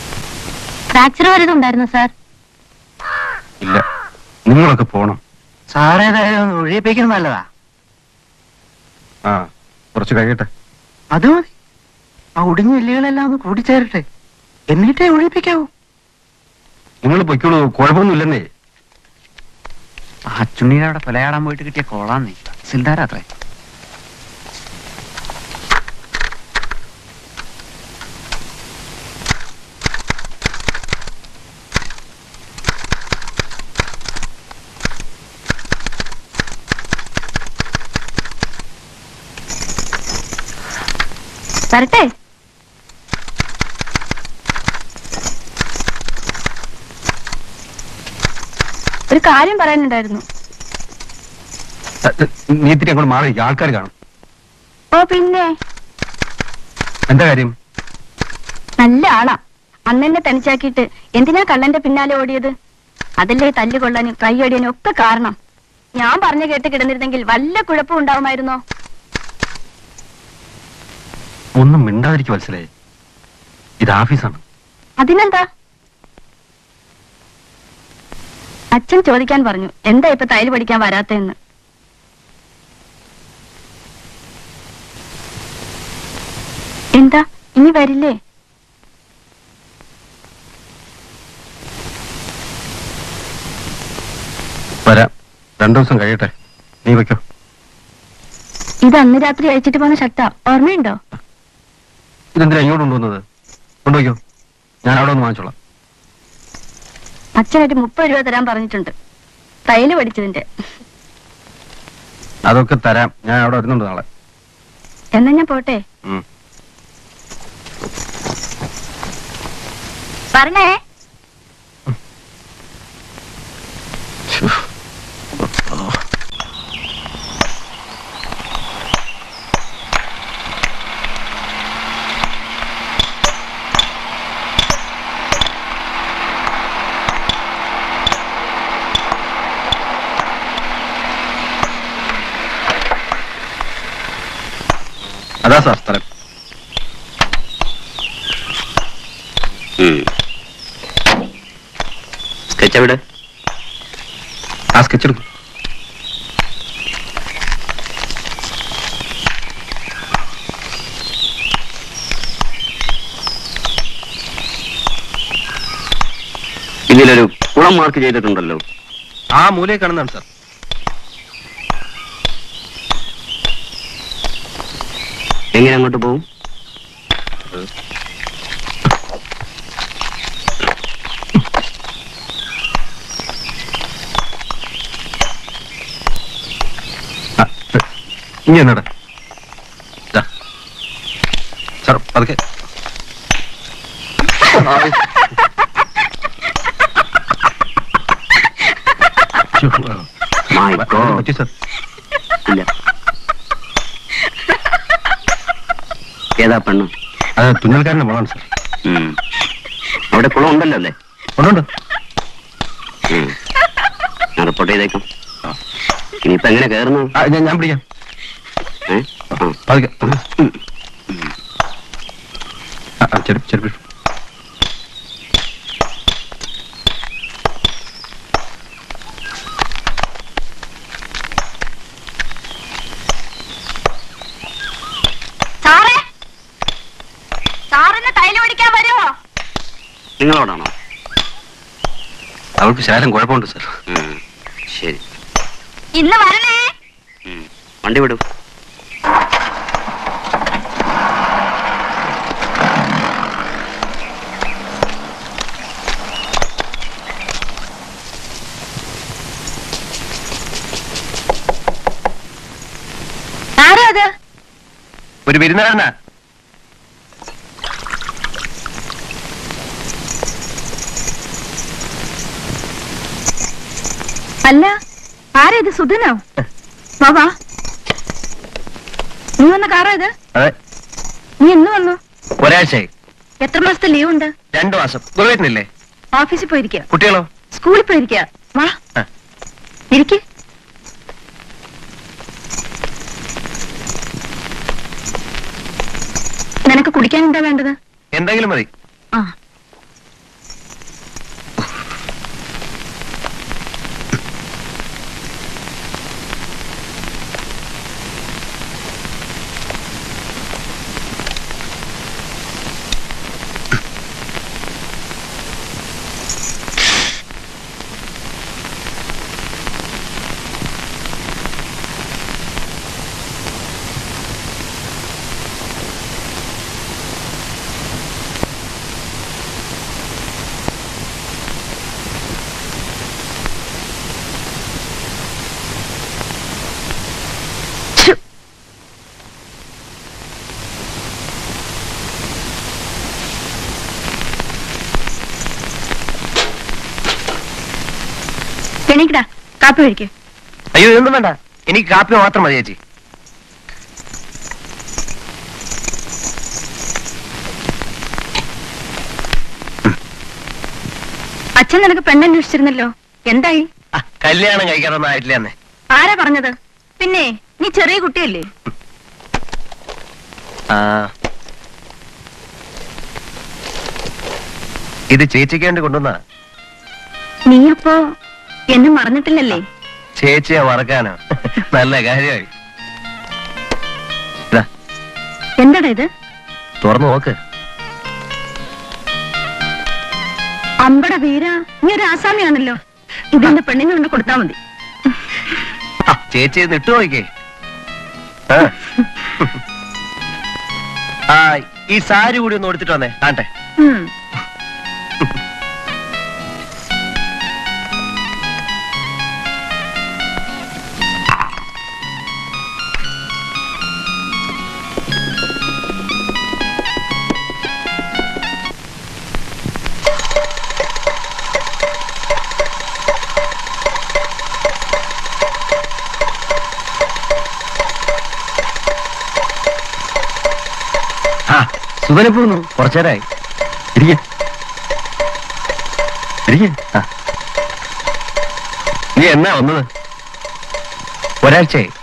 ഫ്രാക്ചർ വരതുണ്ടായിരുന്നു സാർ ഇല്ല നിങ്ങളൊക്കെ പോണം സാറേതായാലും ഒന്ന് ഒഴിയിപ്പിക്കുന്നത് നല്ലതാ ആ കുറച്ച് കഴിയട്ടെ അത് മതി ആ ഒടിഞ്ഞ ഇല്ലുകളെല്ലാം ഒന്ന് കൂടിച്ചേരട്ടെ എന്നിട്ടേ ഒഴിപ്പിക്കാവൂ നിങ്ങൾ പൊയ്ക്കോളൂ കുഴപ്പമൊന്നുമില്ലെന്നേ ആ ചുണ്ണിയുടെ അവിടെ കൊലയാടാൻ പോയിട്ട് കിട്ടിയ കോളാന്നേ സിൽദാരാത്രേ വരട്ടെ ഒരു കാര്യം പറയാനുണ്ടായിരുന്നു നീ ഇത്തിരി അങ്ങോട്ട് മാറി ആൾക്കാർ കാണും ഓ പിന്നെ എന്താ കാര്യം നല്ല ആളാ അന്നെന്നെ തനിച്ചാക്കിയിട്ട് എന്തിനാ കള്ളന്റെ പിന്നാലെ ഓടിയത് അതല്ലേ തല്ല് കൊള്ളാനും കൈയടിയാനും ഒക്കെ കാരണം ഞാൻ പറഞ്ഞു കേട്ട് കിടന്നിരുന്നെങ്കിൽ വല്ല കുഴപ്പം ഉണ്ടാവുമായിരുന്നോ ഒന്നും മിണ്ടാതിരിക്കും മനസ്സിലായി ഇത് ഓഫീസാണ് അതിനെന്താ അച്ഛൻ ചോദിക്കാൻ പറഞ്ഞു എന്താ ഇപ്പൊ തയ്യൽ പഠിക്കാൻ വരാത്തെന്ന് എന്താ ഇനി വരില്ലേ വരാം രണ്ടു ദിവസം കഴിയട്ടെ നീ വെക്കോ ഇത് അന്ന് രാത്രി അയച്ചിട്ട് പോന്ന ഷർട്ട ഓർമ്മയുണ്ടോ ഇതെന്തിനാ ഇങ്ങോട്ട് കൊണ്ടുവന്നത് കൊണ്ടുപോയിക്കോ ഞാൻ അവിടെ ഒന്ന് വാങ്ങിച്ചോളാം അച്ഛനായിട്ട് മുപ്പത് രൂപ തരാൻ പറഞ്ഞിട്ടുണ്ട് തയ്യല് പഠിച്ചതിന്റെ അതൊക്കെ തരാം ഞാൻ അവിടെ വരുന്നുണ്ട് നാളെ എന്നാ ഞാൻ പോട്ടെ ഉം. പറഞ്ഞേ അതാ സാർ സ്ഥലം സ്കെച്ച് എവിടെ ആ സ്കെച്ച് എടുക്കും ഇതിലൊരു കുളം മാർക്ക് ചെയ്തിട്ടുണ്ടല്ലോ ആ മൂലയെ കാണുന്നതാണ് സാർ എങ്ങനെ അങ്ങോട്ട് പോകും ആ, ഇനി എന്നടാ സാർ അതൊക്കെ My God. പറ്റി സാർ ഇല്ല ഏതാ പെണ്ണ് അത് തുന്നൽക്കാരൻ്റെ മോളാണ് സാർ ഉം. അവിടെ കുളം ഉണ്ടല്ലോ അല്ലേ ഉണ്ടുണ്ട് ഉം. ഞാൻ റിപ്പോർട്ട് ചെയ്തേക്കാം ഇനിയിപ്പോ എങ്ങനെ കയറുന്നു ആ, ഞാൻ ഞാൻ പിടിക്കാം ഏ? ആ. പതുക്കെ ആ, ആ, ചെരുപ്പ് ചെരുപ്പ് ഇട്ടു. സാറേ സാറിന് തയ്യല് പഠിക്കാൻ വരുമോ നിങ്ങളോടാണോ അവൾക്ക് ശാലം കുഴപ്പമുണ്ട് സാർ ഉം. ശരി ഇന്ന് വരണേ ഉം. വണ്ടി വിടും ആരാ അത് ഒരു വിരുന്നുകാരനാ അല്ല ആരാ ഇത് സുധനോ വാ നീ വന്ന കാറാ ഇത് അതെ നീ എന്ന് വന്നു ഒരാഴ്ചയായി എത്ര മാസത്തെ ലീവ് ഉണ്ട് രണ്ടു മാസം ഗുരുവായൂരിനില്ലേ ഓഫീസിൽ പോയിരിക്കുക കുട്ടികളോ സ്കൂളിൽ പോയിരിക്കുക വാ ആ. ഇരിക്ക് നിനക്ക് കുടിക്കാൻ എന്താ വേണ്ടത് എന്തെങ്കിലും മതി ആ എണീക്കടാ കാപ്പി കഴിക്കേ അയ്യോ ഇതൊന്നും വേണ്ട എനിക്ക് കാപ്പി മാത്രം മതി ചേച്ചി അച്ഛൻ നിനക്ക് പെണ്ണന്വേഷിച്ചിരുന്നല്ലോ എന്തായി ആ, കല്യാണം കഴിക്കാറൊന്നും ആയിട്ടില്ല അന്നേ ആരാ പറഞ്ഞത് പിന്നെ നീ ചെറിയ കുട്ടിയല്ലേ ആ ഇത് ചേച്ചിക്ക് വേണ്ടി കൊണ്ടുവന്ന നീ അപ്പോ എന്നെ മറന്നിട്ടില്ലല്ലേ ചേച്ചിയെ മറക്കാനോ നല്ല കാര്യമായി ഇതാ എന്താടാ ഇത് തുറന്നു നോക്ക് അമ്പട വീര നീ ഒരു ആസാമിയാണല്ലോ ഇതെന്റെ പെണ്ണിന് കൊണ്ട് കൊടുത്താ മതി ആ, ചേച്ചി ഇത് ഇട്ടു നോക്കേ ആ. ആ ഈ സാരി കൂടി ഒന്ന് കൊടുത്തിട്ട് വന്നേ കാണട്ടെ ഉം. ആ സുഖനെ പോകുന്നു കുറച്ചേരായി ഇരിക്ക ഇരിക്ക ആ. നീ എന്നാ വന്നത് ഒരാഴ്ചയായി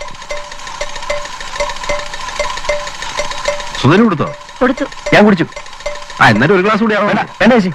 സുധന് കൊടുത്തോ കൊടുത്തു ഞാൻ കുടിച്ചു ആ എന്നാലും ഒരു ഗ്ലാസ് കൂടി ആവാം. വേണ്ട വേണ്ട ചേച്ചി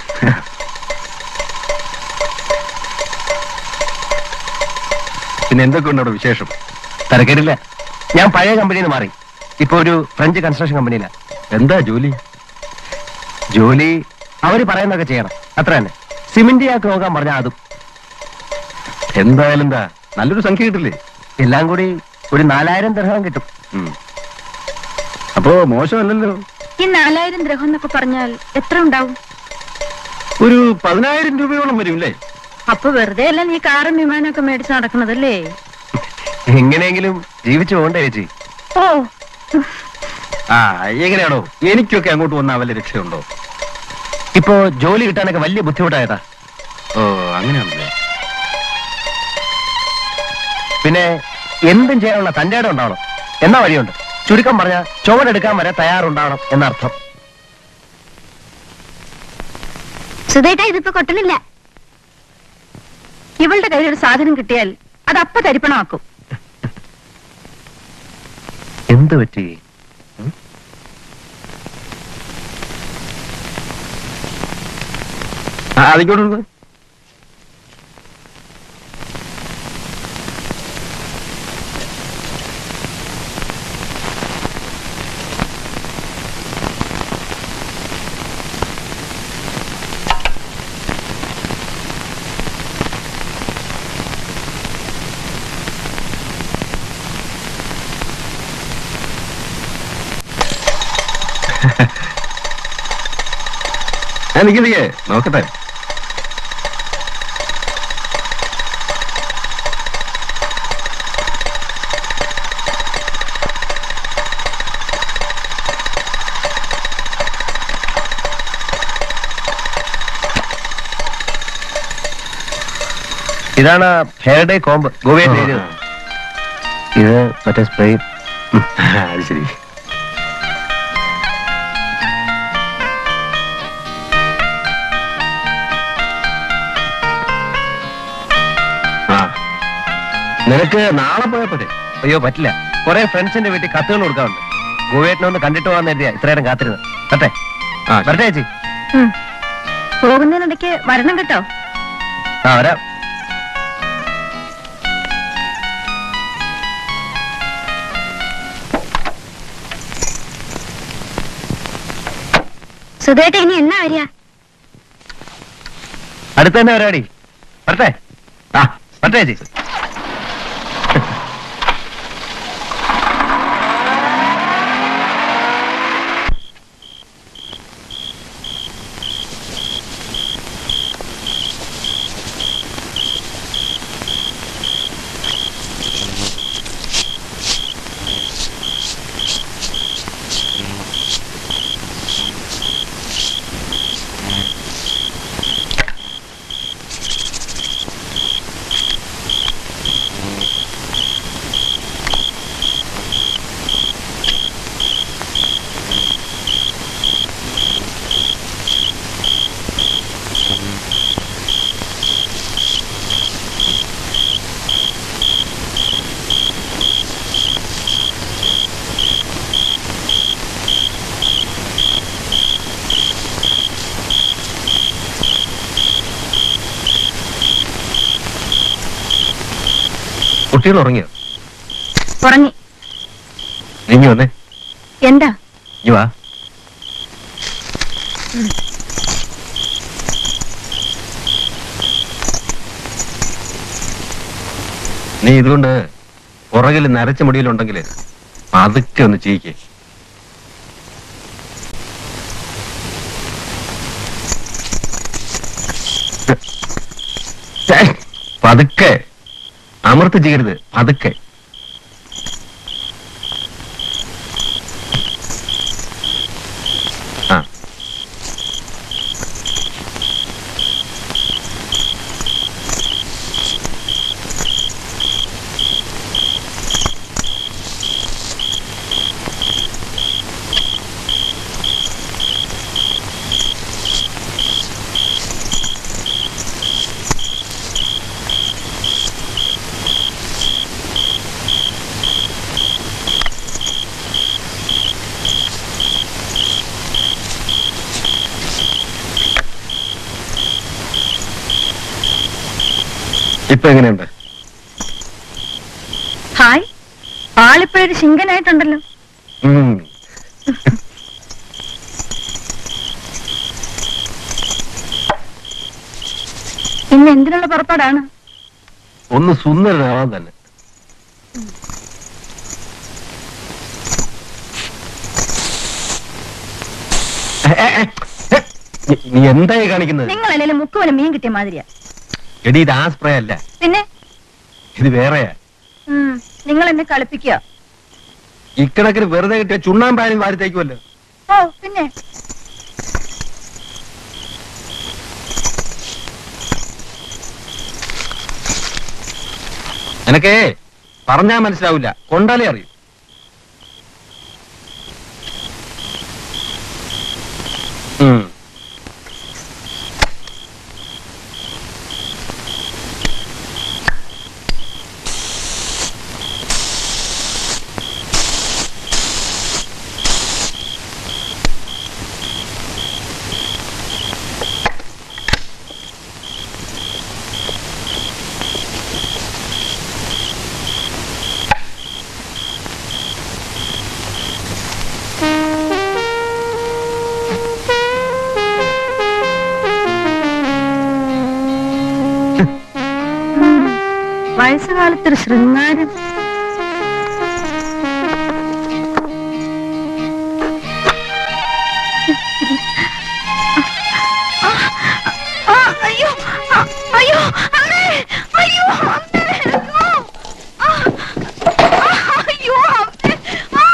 പിന്നെ എന്തൊക്കെ ഉണ്ട് അവിടെ വിശേഷം തിരക്കേടില്ല ഞാൻ പഴയ കമ്പനിയിൽ നിന്ന് മാറി ഇപ്പൊ ഒരു ഫ്രഞ്ച് കൺസ്ട്രക്ഷൻ കമ്പനിയില എന്താ ജോലി ജോലി അവര് പറയുന്നതൊക്കെ ചെയ്യണം അത്ര തന്നെ സിമെന്റ് ആക്കി നോക്കാൻ പറഞ്ഞാൽ അതും എന്തായാലും എന്താ നല്ലൊരു സംഖ്യ കിട്ടില്ലേ എല്ലാം കൂടി ഒരു നാലായിരം ദർഹം കിട്ടും അപ്പോ മോശമല്ലല്ലോ ഈ നാലായിരം ദ്രഹം എന്നൊക്കെ പറഞ്ഞാൽ എത്ര ഉണ്ടാവും ഒരു പതിനായിരം രൂപയോളം വരും അല്ലേ അപ്പൊ വെറുതെ അല്ല നീ കാറും വിമാനമൊക്കെ മേടിച്ച് നടക്കണതല്ലേ എങ്ങനെയെങ്കിലും ജീവിച്ചു പോകണ്ടേ ചേച്ചി ഓ ആ എങ്ങനെയാണോ എനിക്കൊക്കെ അങ്ങോട്ട് വന്നാൽ വല്ല രക്ഷയുണ്ടോ ഇപ്പോ ജോലി കിട്ടാനൊക്കെ വലിയ ബുദ്ധിമുട്ടായതാ ഓ അങ്ങനെയാണല്ലേ പിന്നെ എന്തും ചെയ്യാനുള്ള തന്റെ ഇടം ഉണ്ടാവണം എന്നാ വഴിയുണ്ട് ചുരുക്കം പറഞ്ഞ ചുവടെടുക്കാൻ വരെ തയ്യാറുണ്ടാവണം എന്നർത്ഥം സുധേട്ടാ ഇതിപ്പോ കൊട്ടലില്ല ഇവളുടെ കയ്യിൽ ഒരു സാധനം കിട്ടിയാൽ അത് അപ്പ തരിപ്പണമാക്കും എന്ത് പറ്റി ആ അതിക്കോട്ട് നിക്ക് നിക്ക് നോക്കട്ടെ ഇതാണ് ഹെയർഡേ കോമ്പ് ഗോവയിൽ ആ. എഴുതിയത് ഇത് മറ്റേ സ്പ്രേ അത് ശരി ആ നിനക്ക് നാളെ പോയാ പോരെ അയ്യോ പറ്റില്ല കുറെ ഫ്രണ്ട്സിന്റെ വീട്ടിൽ കത്തുകൾ കൊടുക്കാറുണ്ട് ഗോവേട്ടിനെ ഒന്ന് കണ്ടിട്ട് പോകാൻ എഴുതിയാ ഇത്രയേരം കാത്തിരുന്നു വരട്ടെ ആ വരട്ടെ ചേച്ചി ഉം. പോകുന്നതിനിടയ്ക്ക് വരണം കേട്ടോ ആ വരാം സുധേട്ട ഇനി എന്നാ വരിക അടുത്ത തന്നെ പരിപാടി വരട്ടെ ആ വരട്ടെ ചേച്ചി കുട്ടികൾ ഉറങ്ങിയോ ഉറങ്ങി നീങ്ങി വന്നേ എന്താ ഇനി വാ നീ ഇതുകൊണ്ട് പുറകിൽ നരച്ച മുടിയിലുണ്ടെങ്കിൽ പതുക്കെ ഒന്ന് ചെയ്യിക്കേ പതുക്കെ അമർത്തി ചെയ്യരുത് പതുക്കെ ആ ഇപ്പൊ എങ്ങനെയുണ്ട് ഹായ് ആളിപ്പോഴൊരു ശിങ്കനായിട്ടുണ്ടല്ലോ ഉം. ഇന്ന് എന്തിനുള്ള പുറപ്പാടാണ് ഒന്ന് സുന്ദരനാവാൻ തന്നെ ഏ, ഏ, ഏ, ഏ, നീ- നീ എന്തായി കാണിക്കുന്നത് നിങ്ങൾ അല്ലെങ്കിൽ മുക്കുവന് മീൻ കിട്ടിയ മാതിരിയാ എടി ഇത് ആ സ്പ്രേ അല്ല പിന്നെ ഇത് വേറെയാ ഉം, നിങ്ങൾ എന്നെ കളിപ്പിക്കുക ഇക്കണക്കിന് വെറുതെ കിട്ടിയ ചുണ്ണാമ്പാനും വാരി തേക്കുമല്ലോ ഓ പിന്നെ നിനക്കേ പറഞ്ഞാ മനസ്സിലാവില്ല കൊണ്ടാലേ അറിയൂ ഉം. വയസ്സുകാലത്തൊരു ശൃംഗാരം ആ, അയ്യോ ആ, അയ്യോ അമ്മേ അയ്യോ അമ്മേ അയ്യോ ആ, ആ, അയ്യോ അമ്മേ ആ,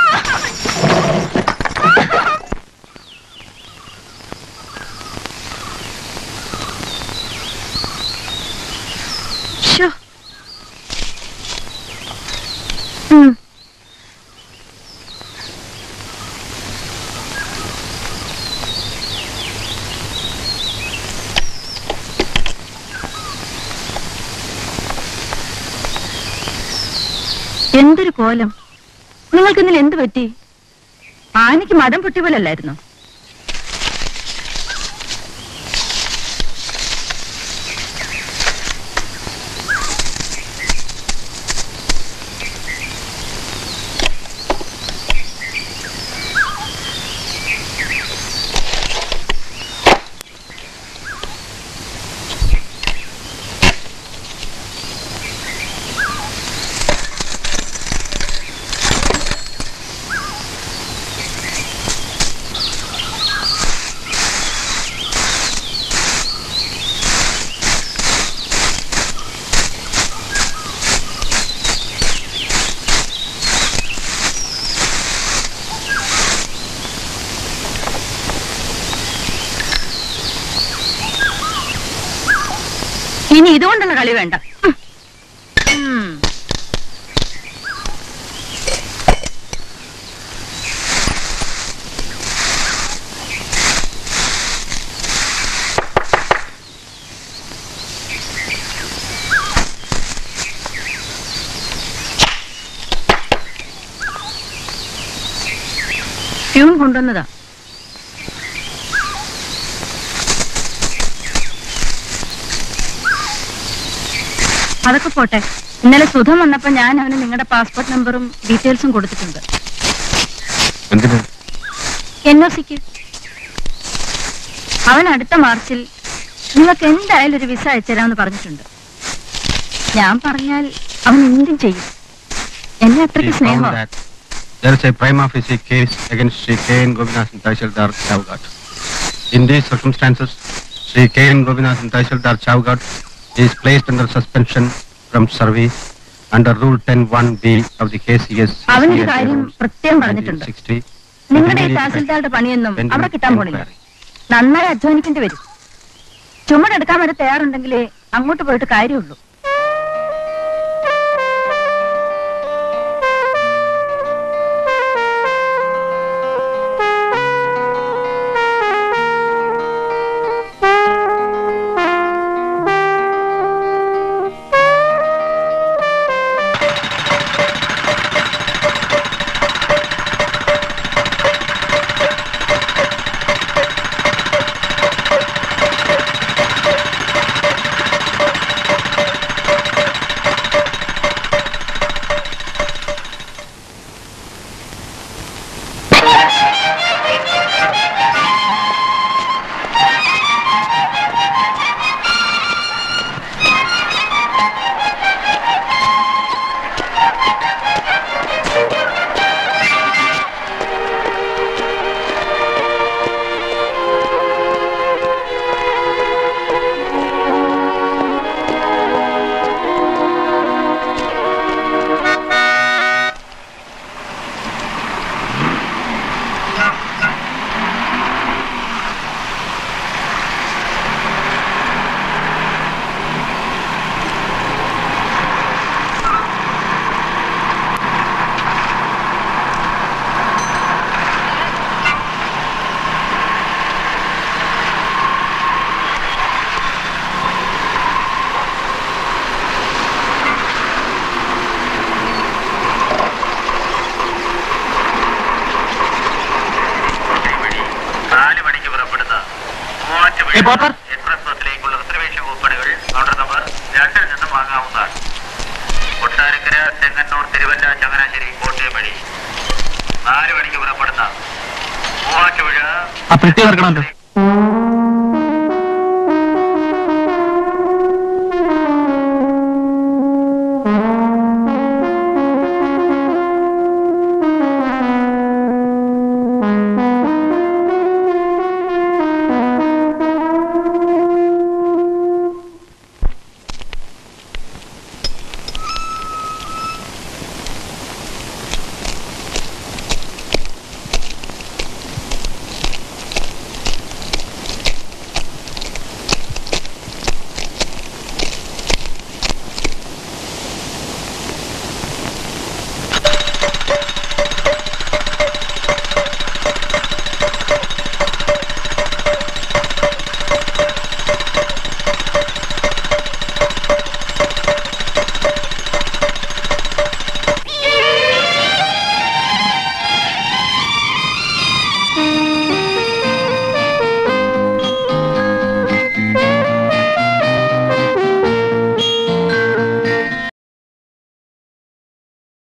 ശ്ശോ. ഉം. എന്തൊരു കോലം നിങ്ങൾക്ക് ഇന്നലെ എന്ത് പറ്റി ആനയ്ക്ക് മതം പൊട്ടി പോലല്ലായിരുന്നു ഇനി ഇതുകൊണ്ടുള്ള കളി വേണ്ട ഉം. ഉം. പ്യൂൺ കൊണ്ടുവന്നതാ അതൊക്കെ പോട്ടെ ഇന്നലെ സുധം വന്നപ്പോ ഞാൻ അവന് നിങ്ങളുടെ പാസ്പോർട്ട് നമ്പറും ഡീറ്റെയിൽസും കൊടുത്തിട്ടുണ്ട് എന്തിന് എൻ ഒ സിക്ക് അവൻ അടുത്ത മാർച്ചിൽ നിങ്ങൾക്ക് എന്തായാലും ഒരു വിസ അയച്ചുതരാമെന്ന് പറഞ്ഞിട്ടുണ്ട് ഞാൻ പറഞ്ഞാൽ അവൻ എന്തും ചെയ്യും എന്നെ അത്രയ്ക്ക് സ്നേഹം There is a prima facie case against Sri K. N. Gopinath and Tahsildar Chavgat. In these circumstances, Sri K. N. Gopinath and Tahsildar Chavgat is placed under suspension from service under Rule 10.1b of the KCS. അവനൊരു കാര്യം പ്രത്യേകം പറഞ്ഞിട്ടുണ്ട് നിങ്ങളുടെ ഈ തഹസിൽദാരുടെ പണിയൊന്നും അവിടെ കിട്ടാൻ പോണില്ല നന്നായി അധ്വാനിക്കേണ്ടി വരും ചുമടെടുക്കാൻ വരെ തയ്യാറുണ്ടെങ്കിലേ അങ്ങോട്ട് പോയിട്ട് കാര്യമുള്ളൂ നാല് മണിക്ക് പുറപ്പെടുന്ന ഏ, പോർട്ടർ. എക്സ്പ്രസ് ബസ്സിലേക്കുള്ള റിസർവേഷൻ കൂപ്പണുകൾ കൗണ്ടർ നമ്പർ രണ്ടിൽ നിന്നും വാങ്ങാവുന്നതാണ് കൊട്ടാരക്കര ചെങ്ങന്നൂർ തിരുവല്ല ചങ്ങനാശ്ശേരി കോട്ടയം വഴി നാല് മണിക്ക് പുറപ്പെടുന്ന മൂവാറ്റുപുഴ ആ പെട്ടി ഇറക്കണമല്ലോ